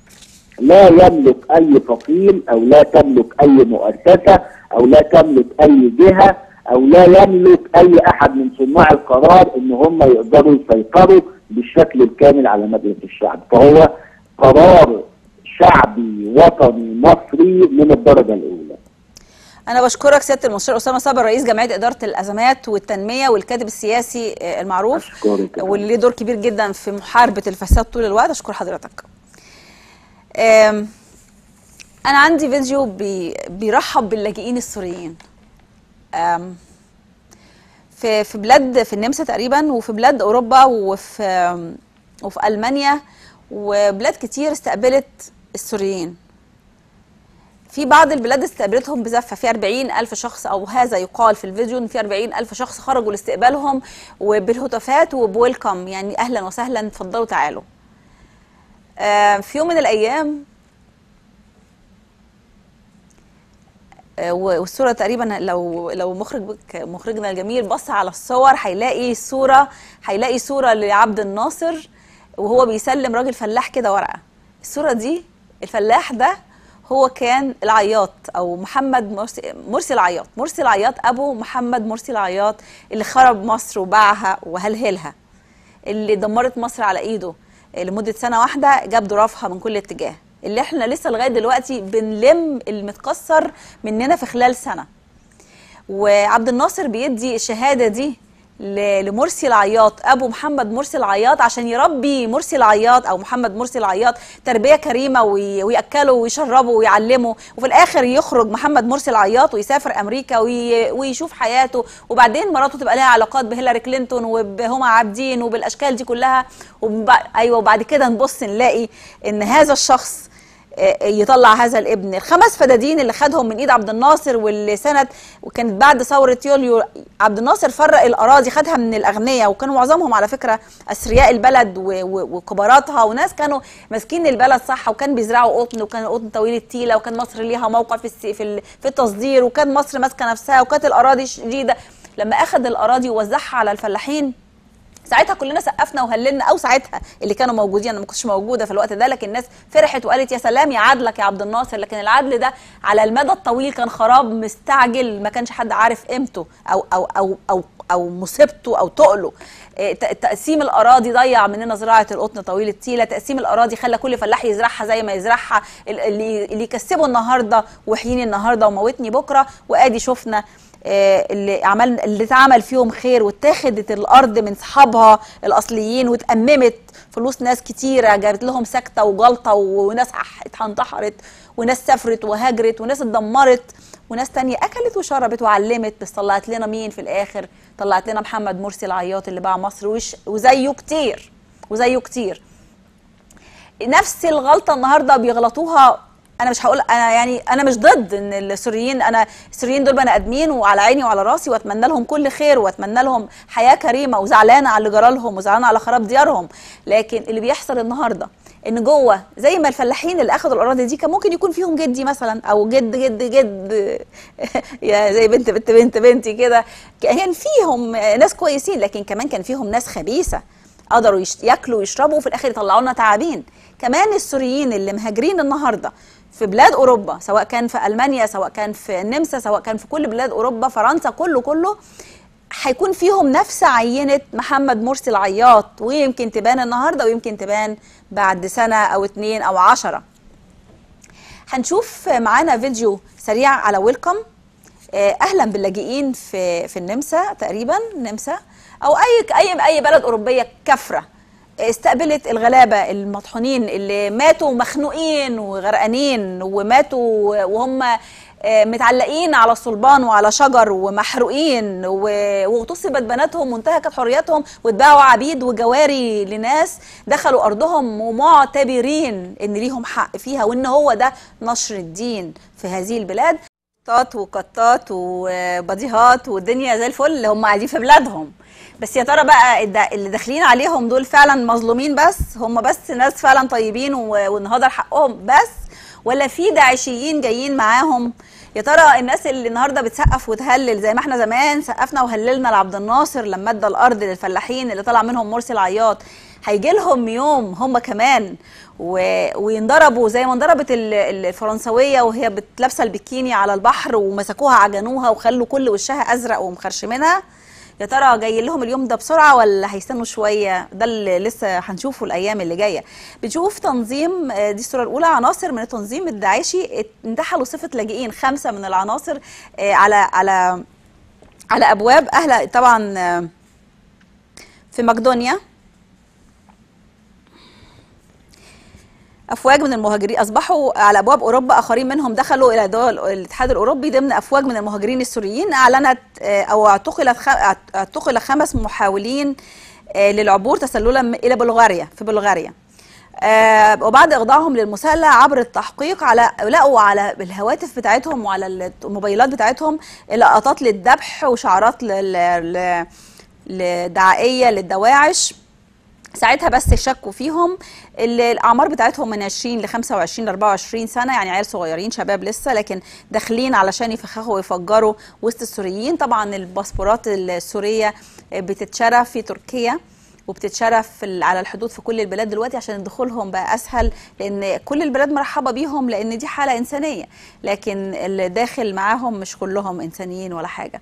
لا يملك اي فصيل او لا تملك اي مؤسسه او لا تملك اي جهه او لا يملك اي احد من صناع القرار ان هم يقدروا يسيطروا بالشكل الكامل على مجلس الشعب فهو قرار شعبي وطني مصري من الدرجه الاولى انا بشكرك سياده المستشار اسامه صابر رئيس جمعيه اداره الازمات والتنميه والكاتب السياسي آه، المعروف أشكرك يا واللي ليه دور كبير جدا في محاربه الفساد طول الوقت اشكر حضرتك آم، انا عندي فيديو بي بيرحب باللاجئين السوريين آم، في في بلاد في النمسا تقريبا وفي بلاد اوروبا وفي آم، وفي المانيا وبلاد كتير استقبلت السوريين في بعض البلاد استقبلتهم بزفة في 40 ألف شخص أو هذا يقال في الفيديو إن في 40 ألف شخص خرجوا لاستقبالهم وبالهتافات وبويلكم يعني أهلا وسهلا اتفضلوا تعالوا آه، في يوم من الأيام آه، والصورة تقريبا لو لو مخرج مخرجنا الجميل بص على الصور هيلاقي صورة هيلاقي صورة لعبد الناصر وهو بيسلم راجل فلاح كده ورقة الصورة دي الفلاح ده هو كان العياط او محمد مرسي مرسي العياط مرسي العياط ابو محمد مرسي العياط اللي خرب مصر وباعها وهلهلها اللي دمرت مصر على ايده لمده سنه واحده جاب ظرافها من كل اتجاه اللي احنا لسه لغايه دلوقتي بنلم المتكسر مننا في خلال سنه وعبد الناصر بيدي الشهاده دي ل- لمرسي العياط ابو محمد مرسي العياط عشان يربي مرسي العياط او محمد مرسي العياط تربيه كريمه وي- وياكله ويشربه ويعلمه وفي الاخر يخرج محمد مرسي العياط ويسافر امريكا وي- ويشوف حياته وبعدين مراته تبقى لها علاقات بهيلاري كلينتون وبهما عابدين وبالاشكال دي كلها وب... ايوه وبعد كده نبص نلاقي ان هذا الشخص آه، يطلع هذا الابن الخمس فدادين اللي خدهم من ايد عبد الناصر واللي سنه وكانت بعد ثوره يوليو عبد الناصر فرق الاراضي خدها من الاغنياء وكانوا معظمهم على فكره اثرياء البلد و- و- وكباراتها وناس كانوا ماسكين البلد صح وكان بيزرعوا قطن وكان القطن طويل التيله وكان مصر ليها موقع في الس- في ال- في التصدير وكان مصر ماسكه نفسها وكانت الاراضي شديده لما اخذ الاراضي ووزعها على الفلاحين ساعتها كلنا سقفنا وهللنا او ساعتها اللي كانوا موجودين انا ما كنتش موجوده في الوقت ده لكن الناس فرحت وقالت يا سلام يا عدلك يا عبد الناصر لكن العدل ده على المدى الطويل كان خراب مستعجل ما كانش حد عارف قيمته او او او او او مصيبته او تقله إيه، ت- تقسيم الاراضي ضيع مننا زراعه القطن طويل التيله تقسيم الاراضي خلى كل فلاح يزرعها زي ما يزرعها ال- اللي اللي يكسبه النهارده ويحييني النهارده وموتني بكره وادي شفنا آه، اللي عمل اللي اتعمل فيهم خير واتاخدت الارض من اصحابها الاصليين واتأممت في فلوس ناس كتيره جابت لهم سكته وجلطه وناس انتحرت وناس سافرت وهاجرت وناس اتدمرت وناس تانية اكلت وشربت وعلمت بس طلعت لنا مين في الاخر طلعت لنا محمد مرسي العياط اللي باع مصر وش وزيه كتير وزيه كتير نفس الغلطه النهارده بيغلطوها انا مش هقول انا يعني انا مش ضد ان السوريين انا السوريين دول بني ادمين وعلى عيني وعلى راسي واتمنى لهم كل خير واتمنى لهم حياه كريمه وزعلانه على اللي جرى لهم وزعلانه على خراب ديارهم لكن اللي بيحصل النهارده ان جوه زي ما الفلاحين اللي اخذوا الاراضي دي كان ممكن يكون فيهم جدي مثلا او جد جد جد يا زي بنت بنت بنت بنتي كده كان فيهم ناس كويسين لكن كمان كان فيهم ناس خبيثه قدروا ياكلوا ويشربوا وفي الاخر يطلعوا لنا تعابين كمان السوريين اللي مهاجرين النهارده في بلاد اوروبا سواء كان في المانيا سواء كان في النمسا سواء كان في كل بلاد اوروبا فرنسا كله كله هيكون فيهم نفس عينه محمد مرسي العياط ويمكن تبان النهارده ويمكن تبان بعد سنه او اتنين او عشرة هنشوف معانا فيديو سريع على ويلكم اهلا باللاجئين في في النمسا تقريبا النمسا او اي اي اي بلد اوروبيه كفره استقبلت الغلابه المطحونين اللي ماتوا مخنوقين وغرقانين وماتوا وهم متعلقين على الصلبان وعلى شجر ومحروقين واغتصبت بناتهم وانتهكت حرياتهم واتباعوا عبيد وجواري لناس دخلوا ارضهم ومعتبرين ان ليهم حق فيها وان هو ده نشر الدين في هذه البلاد قطات وقطات وبديهات والدنيا زي الفل اللي هم قاعدين في بلادهم بس يا ترى بقى اللي داخلين عليهم دول فعلا مظلومين بس هم بس ناس فعلا طيبين وانهدر حقهم بس ولا في داعشيين جايين معاهم يا ترى الناس اللي النهارده بتسقف وتهلل زي ما احنا زمان سقفنا وهللنا لعبد الناصر لما ادى الارض للفلاحين اللي طلع منهم مرسي العياط هيجي لهم يوم هم كمان و... وينضربوا زي ما انضربت الفرنسويه وهي لابسه البكيني على البحر ومسكوها عجنوها وخلوا كل وشها ازرق ومخرشمينها يا ترى جاي لهم اليوم ده بسرعه ولا هيستنوا شويه ده اللي لسه هنشوفه الايام اللي جايه بنشوف تنظيم دي الصوره الاولى عناصر من التنظيم الداعشي انتحلوا صفه لاجئين خمسه من العناصر على على على ابواب اهل طبعا في مقدونيا افواج من المهاجرين اصبحوا على ابواب اوروبا اخرين منهم دخلوا الى دول الاتحاد الاوروبي ضمن افواج من المهاجرين السوريين اعلنت او اعتقلت اعتقل خمس محاولين للعبور تسللا الى بلغاريا في بلغاريا آه وبعد اخضاعهم للمساءله عبر التحقيق على لقوا على الهواتف بتاعتهم وعلى الموبايلات بتاعتهم لقطات للذبح وشعارات للدعائيه للدواعش ساعتها بس شكوا فيهم الاعمار بتاعتهم من 20 ل 25 ل 24 سنه يعني عيال صغيرين شباب لسه لكن داخلين علشان يفخخوا ويفجروا وسط السوريين طبعا الباسبورات السوريه بتتشرى في تركيا وبتتشرف على الحدود في كل البلاد دلوقتي عشان دخولهم بقى اسهل لان كل البلاد مرحبه بيهم لان دي حاله انسانيه لكن اللي داخل معاهم مش كلهم انسانيين ولا حاجه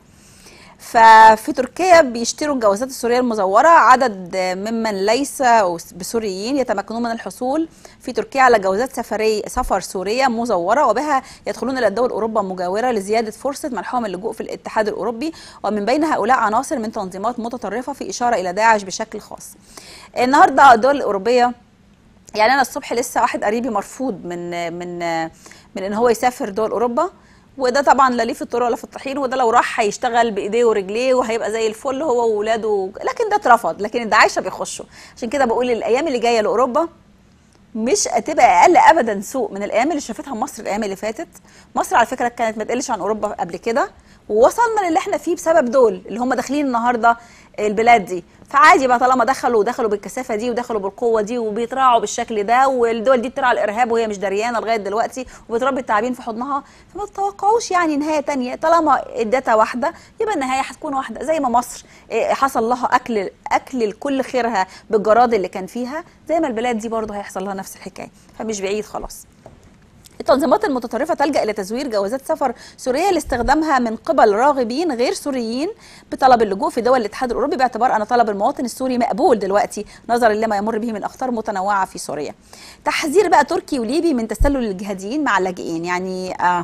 ففي تركيا بيشتروا الجوازات السوريه المزوره عدد ممن ليس بسوريين يتمكنون من الحصول في تركيا على جوازات سفري سفر سوريه مزوره وبها يدخلون الى الدول اوروبا المجاوره لزياده فرصه منحهم اللجوء في الاتحاد الاوروبي ومن بين هؤلاء عناصر من تنظيمات متطرفه في اشاره الى داعش بشكل خاص. النهارده الدول الاوروبيه يعني انا الصبح لسه واحد قريبي مرفوض من من من ان هو يسافر دول اوروبا وده طبعا لا ليه في الطرق ولا في الطحين وده لو راح هيشتغل بايديه ورجليه وهيبقى زي الفل هو واولاده لكن ده اترفض لكن الدعايشه بيخشوا عشان كده بقول الايام اللي جايه لاوروبا مش هتبقى اقل ابدا سوء من الايام اللي شافتها مصر الايام اللي فاتت مصر على فكره كانت ما تقلش عن اوروبا قبل كده ووصلنا للي احنا فيه بسبب دول اللي هم داخلين النهارده البلاد دي فعادي بقى طالما دخلوا ودخلوا بالكثافه دي ودخلوا بالقوه دي وبيتراعوا بالشكل ده والدول دي بترعى الارهاب وهي مش دريانه لغايه دلوقتي وبتربي التعابين في حضنها فما تتوقعوش يعني نهايه تانية طالما الداتا واحده يبقى النهايه هتكون واحده زي ما مصر حصل لها اكل اكل لكل خيرها بالجراد اللي كان فيها زي ما البلاد دي برضه هيحصل لها نفس الحكايه فمش بعيد خلاص التنظيمات المتطرفة تلجأ إلى تزوير جوازات سفر سورية لاستخدامها من قبل راغبين غير سوريين بطلب اللجوء في دول الاتحاد الأوروبي باعتبار أن طلب المواطن السوري مقبول دلوقتي نظرا لما يمر به من أخطار متنوعة في سوريا. تحذير بقى تركي وليبي من تسلل الجهاديين مع اللاجئين يعني آه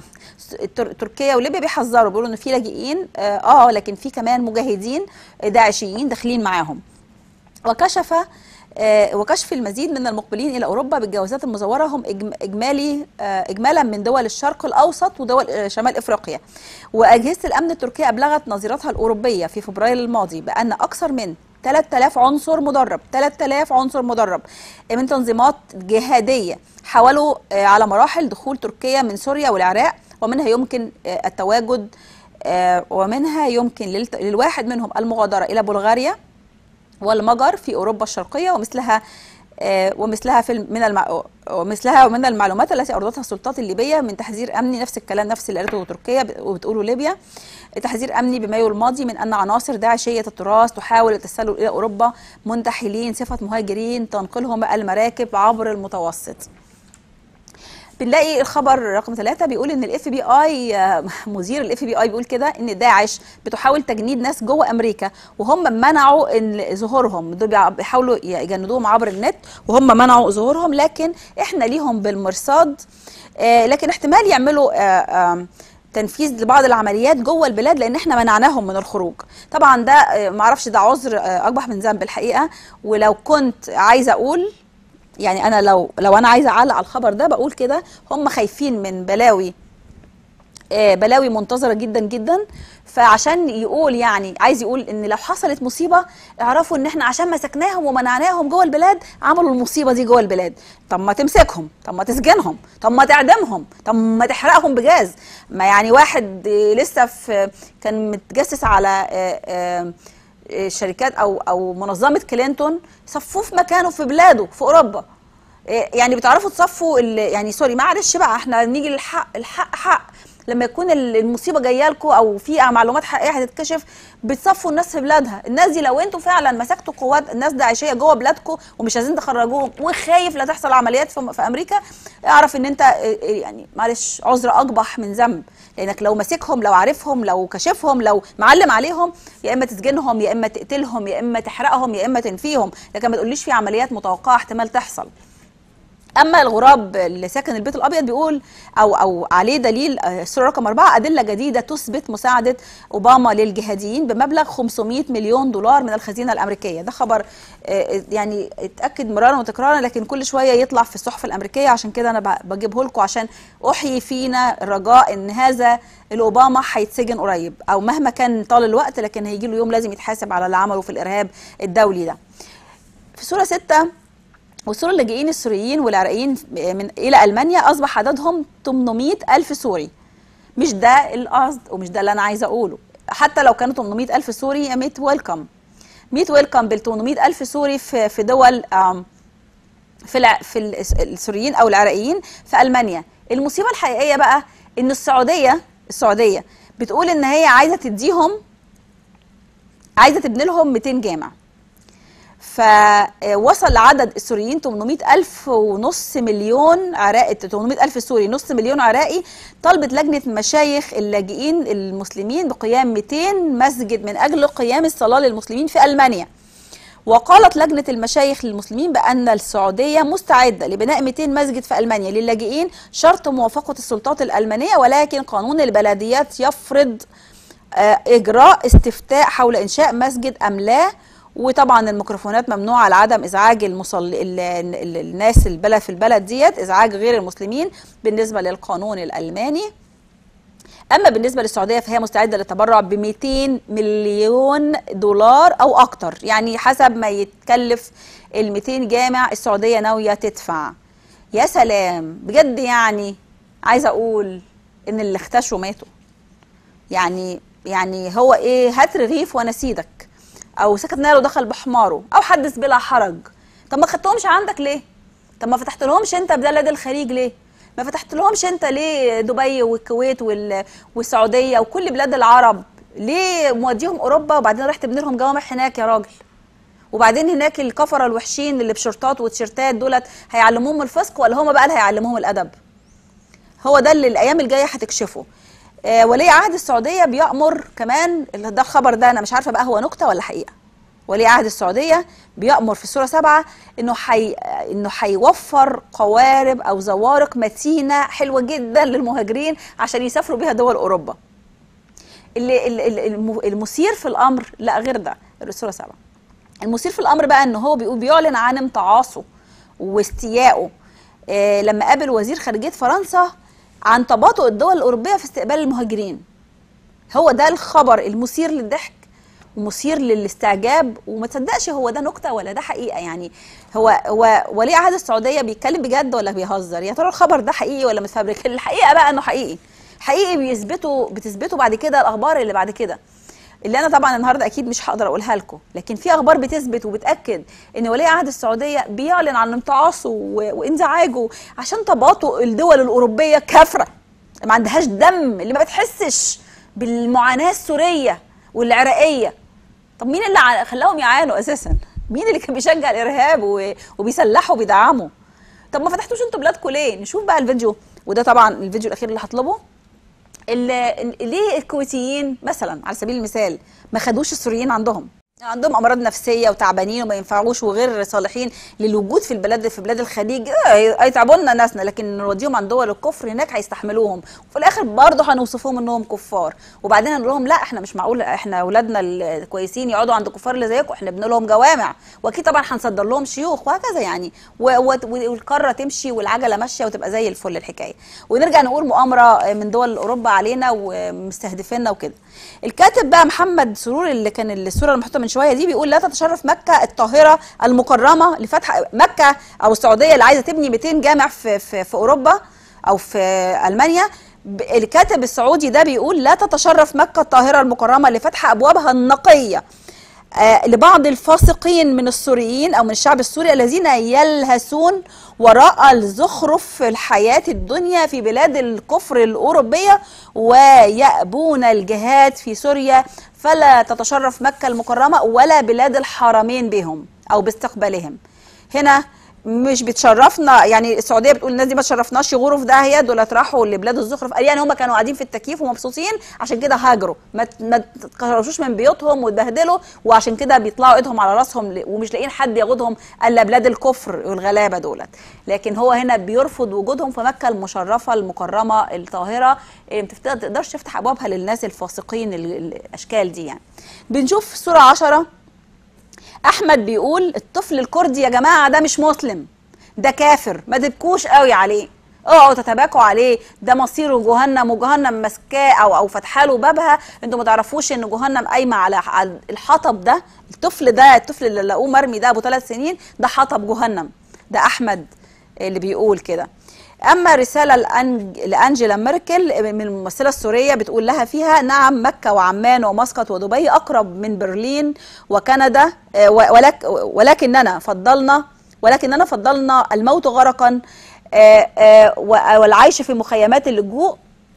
تركيا وليبيا بيحذروا بيقولوا إن في لاجئين آه, آه لكن في كمان مجاهدين داعشيين داخلين معاهم. وكشف آه، وكشف المزيد من المقبلين الى اوروبا بالجوازات المزوره هم إجم- اجمالي آه، اجمالا من دول الشرق الاوسط ودول آه، شمال افريقيا واجهزه الامن التركيه ابلغت نظيرتها الاوروبيه في فبراير الماضي بان اكثر من 3000 عنصر مدرب 3000 عنصر مدرب من تنظيمات جهاديه حاولوا آه، على مراحل دخول تركيا من سوريا والعراق ومنها يمكن آه، التواجد آه، ومنها يمكن للت- للواحد منهم المغادره الى بلغاريا والمجر في اوروبا الشرقيه ومثلها آه، ومثلها في الم- من المع... ومثلها من المعلومات التي اوردتها السلطات الليبيه من تحذير امني نفس الكلام نفس اللي قالته تركيا ب- وبتقوله ليبيا تحذير امني بمايو الماضي من ان عناصر داعشيه التراث تحاول التسلل الى اوروبا منتحلين صفه مهاجرين تنقلهم المراكب عبر المتوسط بنلاقي الخبر رقم ثلاثة بيقول ان الاف بي اي مدير الاف بي اي بيقول كده ان داعش بتحاول تجنيد ناس جوه امريكا وهم منعوا إن ظهورهم دول بيع- بيحاولوا يجندوهم عبر النت وهم منعوا ظهورهم لكن احنا ليهم بالمرصاد آه، لكن احتمال يعملوا آه، آم، تنفيذ لبعض العمليات جوه البلاد لان احنا منعناهم من الخروج طبعا ده آه، معرفش ده عذر آه، اقبح من ذنب الحقيقه ولو كنت عايزه اقول يعني انا لو لو انا عايزه اعلق على الخبر ده بقول كده هم خايفين من بلاوي آه، بلاوي منتظره جدا جدا فعشان يقول يعني عايز يقول ان لو حصلت مصيبه اعرفوا ان احنا عشان مسكناهم ومنعناهم جوه البلاد عملوا المصيبه دي جوه البلاد طب ما تمسكهم طب ما تسجنهم طب ما تعدمهم طب ما تحرقهم بجاز ما يعني واحد آه، لسه في كان متجسس على آه، آه، آه، شركات او او منظمه كلينتون صفوه في مكانه في بلاده في اوروبا إيه يعني بتعرفوا تصفوا ال- يعني سوري معلش بقى احنا نيجي للحق الحق حق لما يكون ال- المصيبه جايه لكم او في معلومات حقيقيه هتتكشف بتصفوا الناس في بلادها الناس دي لو انتوا فعلا مسكتوا قوات الناس داعشيه جوه بلادكم ومش عايزين تخرجوهم وخايف لا تحصل عمليات في, في امريكا اعرف ان انت إيه، إيه، يعني معلش عذر اقبح من ذنب لانك لو ماسكهم لو عارفهم لو كشفهم لو معلم عليهم يا اما تسجنهم يا اما تقتلهم يا اما تحرقهم يا اما تنفيهم لكن ما تقوليش في عمليات متوقعه احتمال تحصل اما الغراب اللي ساكن البيت الابيض بيقول او او عليه دليل آه، الصوره رقم أربعة ادله جديده تثبت مساعده اوباما للجهاديين بمبلغ 500 مليون دولار من الخزينه الامريكيه ده خبر آه، يعني اتاكد مرارا وتكرارا لكن كل شويه يطلع في الصحف الامريكيه عشان كده انا ب- بجيبه لكم عشان احيي فينا الرجاء ان هذا الاوباما هيتسجن قريب او مهما كان طال الوقت لكن هيجي له يوم لازم يتحاسب على اللي عمله في الارهاب الدولي ده في سوره 6 وصول اللاجئين السوريين والعراقيين من الى المانيا اصبح عددهم 800 الف سوري مش ده القصد ومش ده اللي انا عايزه اقوله حتى لو كانوا 800 الف سوري يا ميت ويلكم ميت ويلكم بال 800 الف سوري في في دول آم، في الع... في الس- السوريين او العراقيين في المانيا المصيبه الحقيقيه بقى ان السعوديه السعوديه بتقول ان هي عايزه تديهم عايزه تبني لهم 200 جامع فوصل لعدد السوريين 800 ألف ونص مليون عراقي 800 ألف سوري نص مليون عراقي طلبت لجنة مشايخ اللاجئين المسلمين بقيام 200 مسجد من أجل قيام الصلاة للمسلمين في ألمانيا وقالت لجنة المشايخ للمسلمين بأن السعودية مستعدة لبناء 200 مسجد في ألمانيا للاجئين شرط موافقة السلطات الألمانية ولكن قانون البلديات يفرض آه، إجراء استفتاء حول إنشاء مسجد أم لا وطبعا الميكروفونات ممنوعة لعدم إزعاج المصل... ال... ال... الناس البلد في البلد ديت إزعاج غير المسلمين بالنسبة للقانون الألماني اما بالنسبه للسعوديه فهي مستعده للتبرع ب 200 مليون دولار او اكتر يعني حسب ما يتكلف ال 200 جامع السعوديه ناويه تدفع يا سلام بجد يعني عايزه اقول ان اللي اختشوا ماتوا يعني يعني هو ايه هات رغيف وانا سيدك او سكت نار ودخل بحماره او حدث بلا حرج طب ما خدتهمش عندك ليه طب ما فتحت لهمش انت بلاد الخليج ليه ما فتحت لهمش انت ليه دبي والكويت وال- والسعوديه وكل بلاد العرب ليه موديهم اوروبا وبعدين رايح تبني لهم جوامع هناك يا راجل وبعدين هناك الكفره الوحشين اللي بشورتات وتيشيرتات دولت هيعلموهم الفسق ولا هم بقى اللي هيعلموهم الادب هو ده اللي الايام الجايه هتكشفه آه ولي عهد السعوديه بيامر كمان اللي ده الخبر ده انا مش عارفه بقى هو نكته ولا حقيقه ولي عهد السعوديه بيامر في السوره سبعة انه حي... انه هيوفر قوارب او زوارق متينه حلوه جدا للمهاجرين عشان يسافروا بيها دول اوروبا اللي ال- ال- الم- المثير في الامر لا غير ده السوره سبعة المثير في الامر بقى ان هو بيقول بيعلن عن امتعاصه واستيائه آه لما قابل وزير خارجيه فرنسا عن تباطؤ الدول الاوروبيه في استقبال المهاجرين هو ده الخبر المثير للضحك ومثير للاستعجاب وما تصدقش هو ده نكته ولا ده حقيقه يعني هو هو ولي عهد السعوديه بيتكلم بجد ولا بيهزر يا ترى الخبر ده حقيقي ولا متفبرك الحقيقه بقى انه حقيقي حقيقي بيثبتوا بتثبتوا بعد كده الاخبار اللي بعد كده اللي انا طبعا النهارده اكيد مش هقدر اقولها لكم لكن في اخبار بتثبت وبتاكد ان ولي عهد السعوديه بيعلن عن امتعاصه و- وانزعاجه عشان تباطؤ الدول الاوروبيه كافره ما عندهاش دم اللي ما بتحسش بالمعاناه السوريه والعراقيه طب مين اللي ع- خلاهم يعانوا اساسا مين اللي كان بيشجع الارهاب و- وبيسلحوا وبيدعموا طب ما فتحتوش انتوا بلادكم ليه نشوف بقى الفيديو وده طبعا الفيديو الاخير اللي هطلبه ال- ليه الكويتيين مثلا على سبيل المثال ما خدوش السوريين عندهم عندهم امراض نفسيه وتعبانين وما ينفعوش وغير صالحين للوجود في البلاد في بلاد الخليج آه، هيتعبوا لنا ناسنا لكن نوديهم عند دول الكفر هناك هيستحملوهم وفي الاخر برضه هنوصفهم انهم كفار وبعدين نقول لهم لا احنا مش معقول احنا اولادنا الكويسين يقعدوا عند كفار اللي زيكم احنا بنبني لهم جوامع واكيد طبعا هنصدر لهم شيوخ وهكذا يعني و- و- والقاره تمشي والعجله ماشيه وتبقى زي الفل الحكايه ونرجع نقول مؤامره من دول اوروبا علينا ومستهدفيننا وكده الكاتب بقى محمد سرور اللي كان الصوره المحطوطه من شويه دي بيقول لا تتشرف مكه الطاهره المكرمه لفتح مكه او السعوديه اللي عايزه تبني 200 جامع في في, في اوروبا او في المانيا ب- الكاتب السعودي ده بيقول لا تتشرف مكه الطاهره المكرمه لفتح ابوابها النقيه آه، لبعض الفاسقين من السوريين او من الشعب السوري الذين يلهثون وراء الزخرف في الحياه الدنيا في بلاد الكفر الاوروبيه ويأبون الجهاد في سوريا فلا تتشرف مكه المكرمه ولا بلاد الحرمين بهم او باستقبالهم هنا مش بتشرفنا يعني السعوديه بتقول الناس دي ما تشرفناش يغوروا في داهيه دول راحوا لبلاد الزخرف قال يعني هم كانوا قاعدين في التكييف ومبسوطين عشان كده هاجروا ما ت- ما تكرشوش من بيوتهم واتبهدلوا وعشان كده بيطلعوا ايدهم على راسهم ل- ومش لاقيين حد ياخدهم الا بلاد الكفر والغلابه دولت لكن هو هنا بيرفض وجودهم في مكه المشرفه المكرمه الطاهره اللي ما تفت- تقدرش تفتح ابوابها للناس الفاسقين ال- الاشكال دي يعني بنشوف سوره 10 احمد بيقول الطفل الكردي يا جماعه ده مش مسلم ده كافر ما تبكوش قوي عليه اوعوا تتباكوا عليه ده مصيره جهنم وجهنم ماسكاه او او فاتحه له بابها انتوا ما تعرفوش ان جهنم قايمه على على الحطب ده الطفل ده الطفل اللي لقوه مرمي ده ابو ثلاث سنين ده حطب جهنم ده احمد اللي بيقول كده اما رساله لأنج... لانجيلا ميركل من الممثله السوريه بتقول لها فيها نعم مكه وعمان ومسقط ودبي اقرب من برلين وكندا آه، و- ولك... ولكننا فضلنا ولكننا فضلنا الموت غرقا آه، آه، و- والعيش في مخيمات اللجوء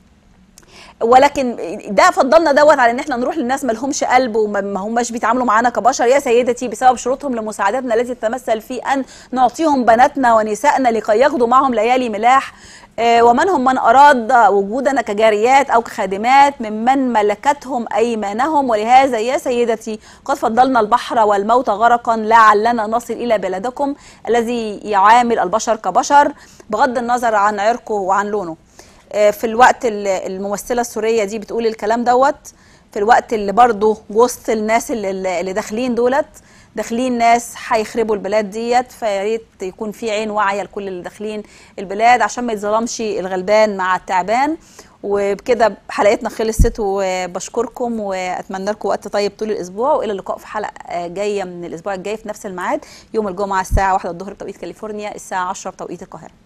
ولكن ده فضلنا دوت على ان احنا نروح للناس ما لهمش قلب وما ما هماش بيتعاملوا معانا كبشر يا سيدتي بسبب شروطهم لمساعدتنا التي تتمثل في ان نعطيهم بناتنا ونسائنا لكي ياخدوا معهم ليالي ملاح آه، ومنهم من اراد وجودنا كجاريات او كخادمات ممن ملكتهم ايمانهم ولهذا يا سيدتي قد فضلنا البحر والموت غرقا لعلنا نصل الى بلدكم الذي يعامل البشر كبشر بغض النظر عن عرقه وعن لونه آه، في الوقت اللي الممثله السوريه دي بتقول الكلام دوت في الوقت اللي برضه وسط الناس اللي, اللي داخلين دولت داخلين ناس هيخربوا البلاد ديت فيا ريت يكون في عين واعيه لكل اللي داخلين البلاد عشان ما يتظلمش الغلبان مع التعبان وبكده حلقتنا خلصت وبشكركم واتمنى لكم وقت طيب طول الاسبوع والى اللقاء في حلقه آه، جايه من الاسبوع الجاي في نفس الميعاد يوم الجمعه الساعه 1 الظهر بتوقيت كاليفورنيا الساعه 10 بتوقيت القاهره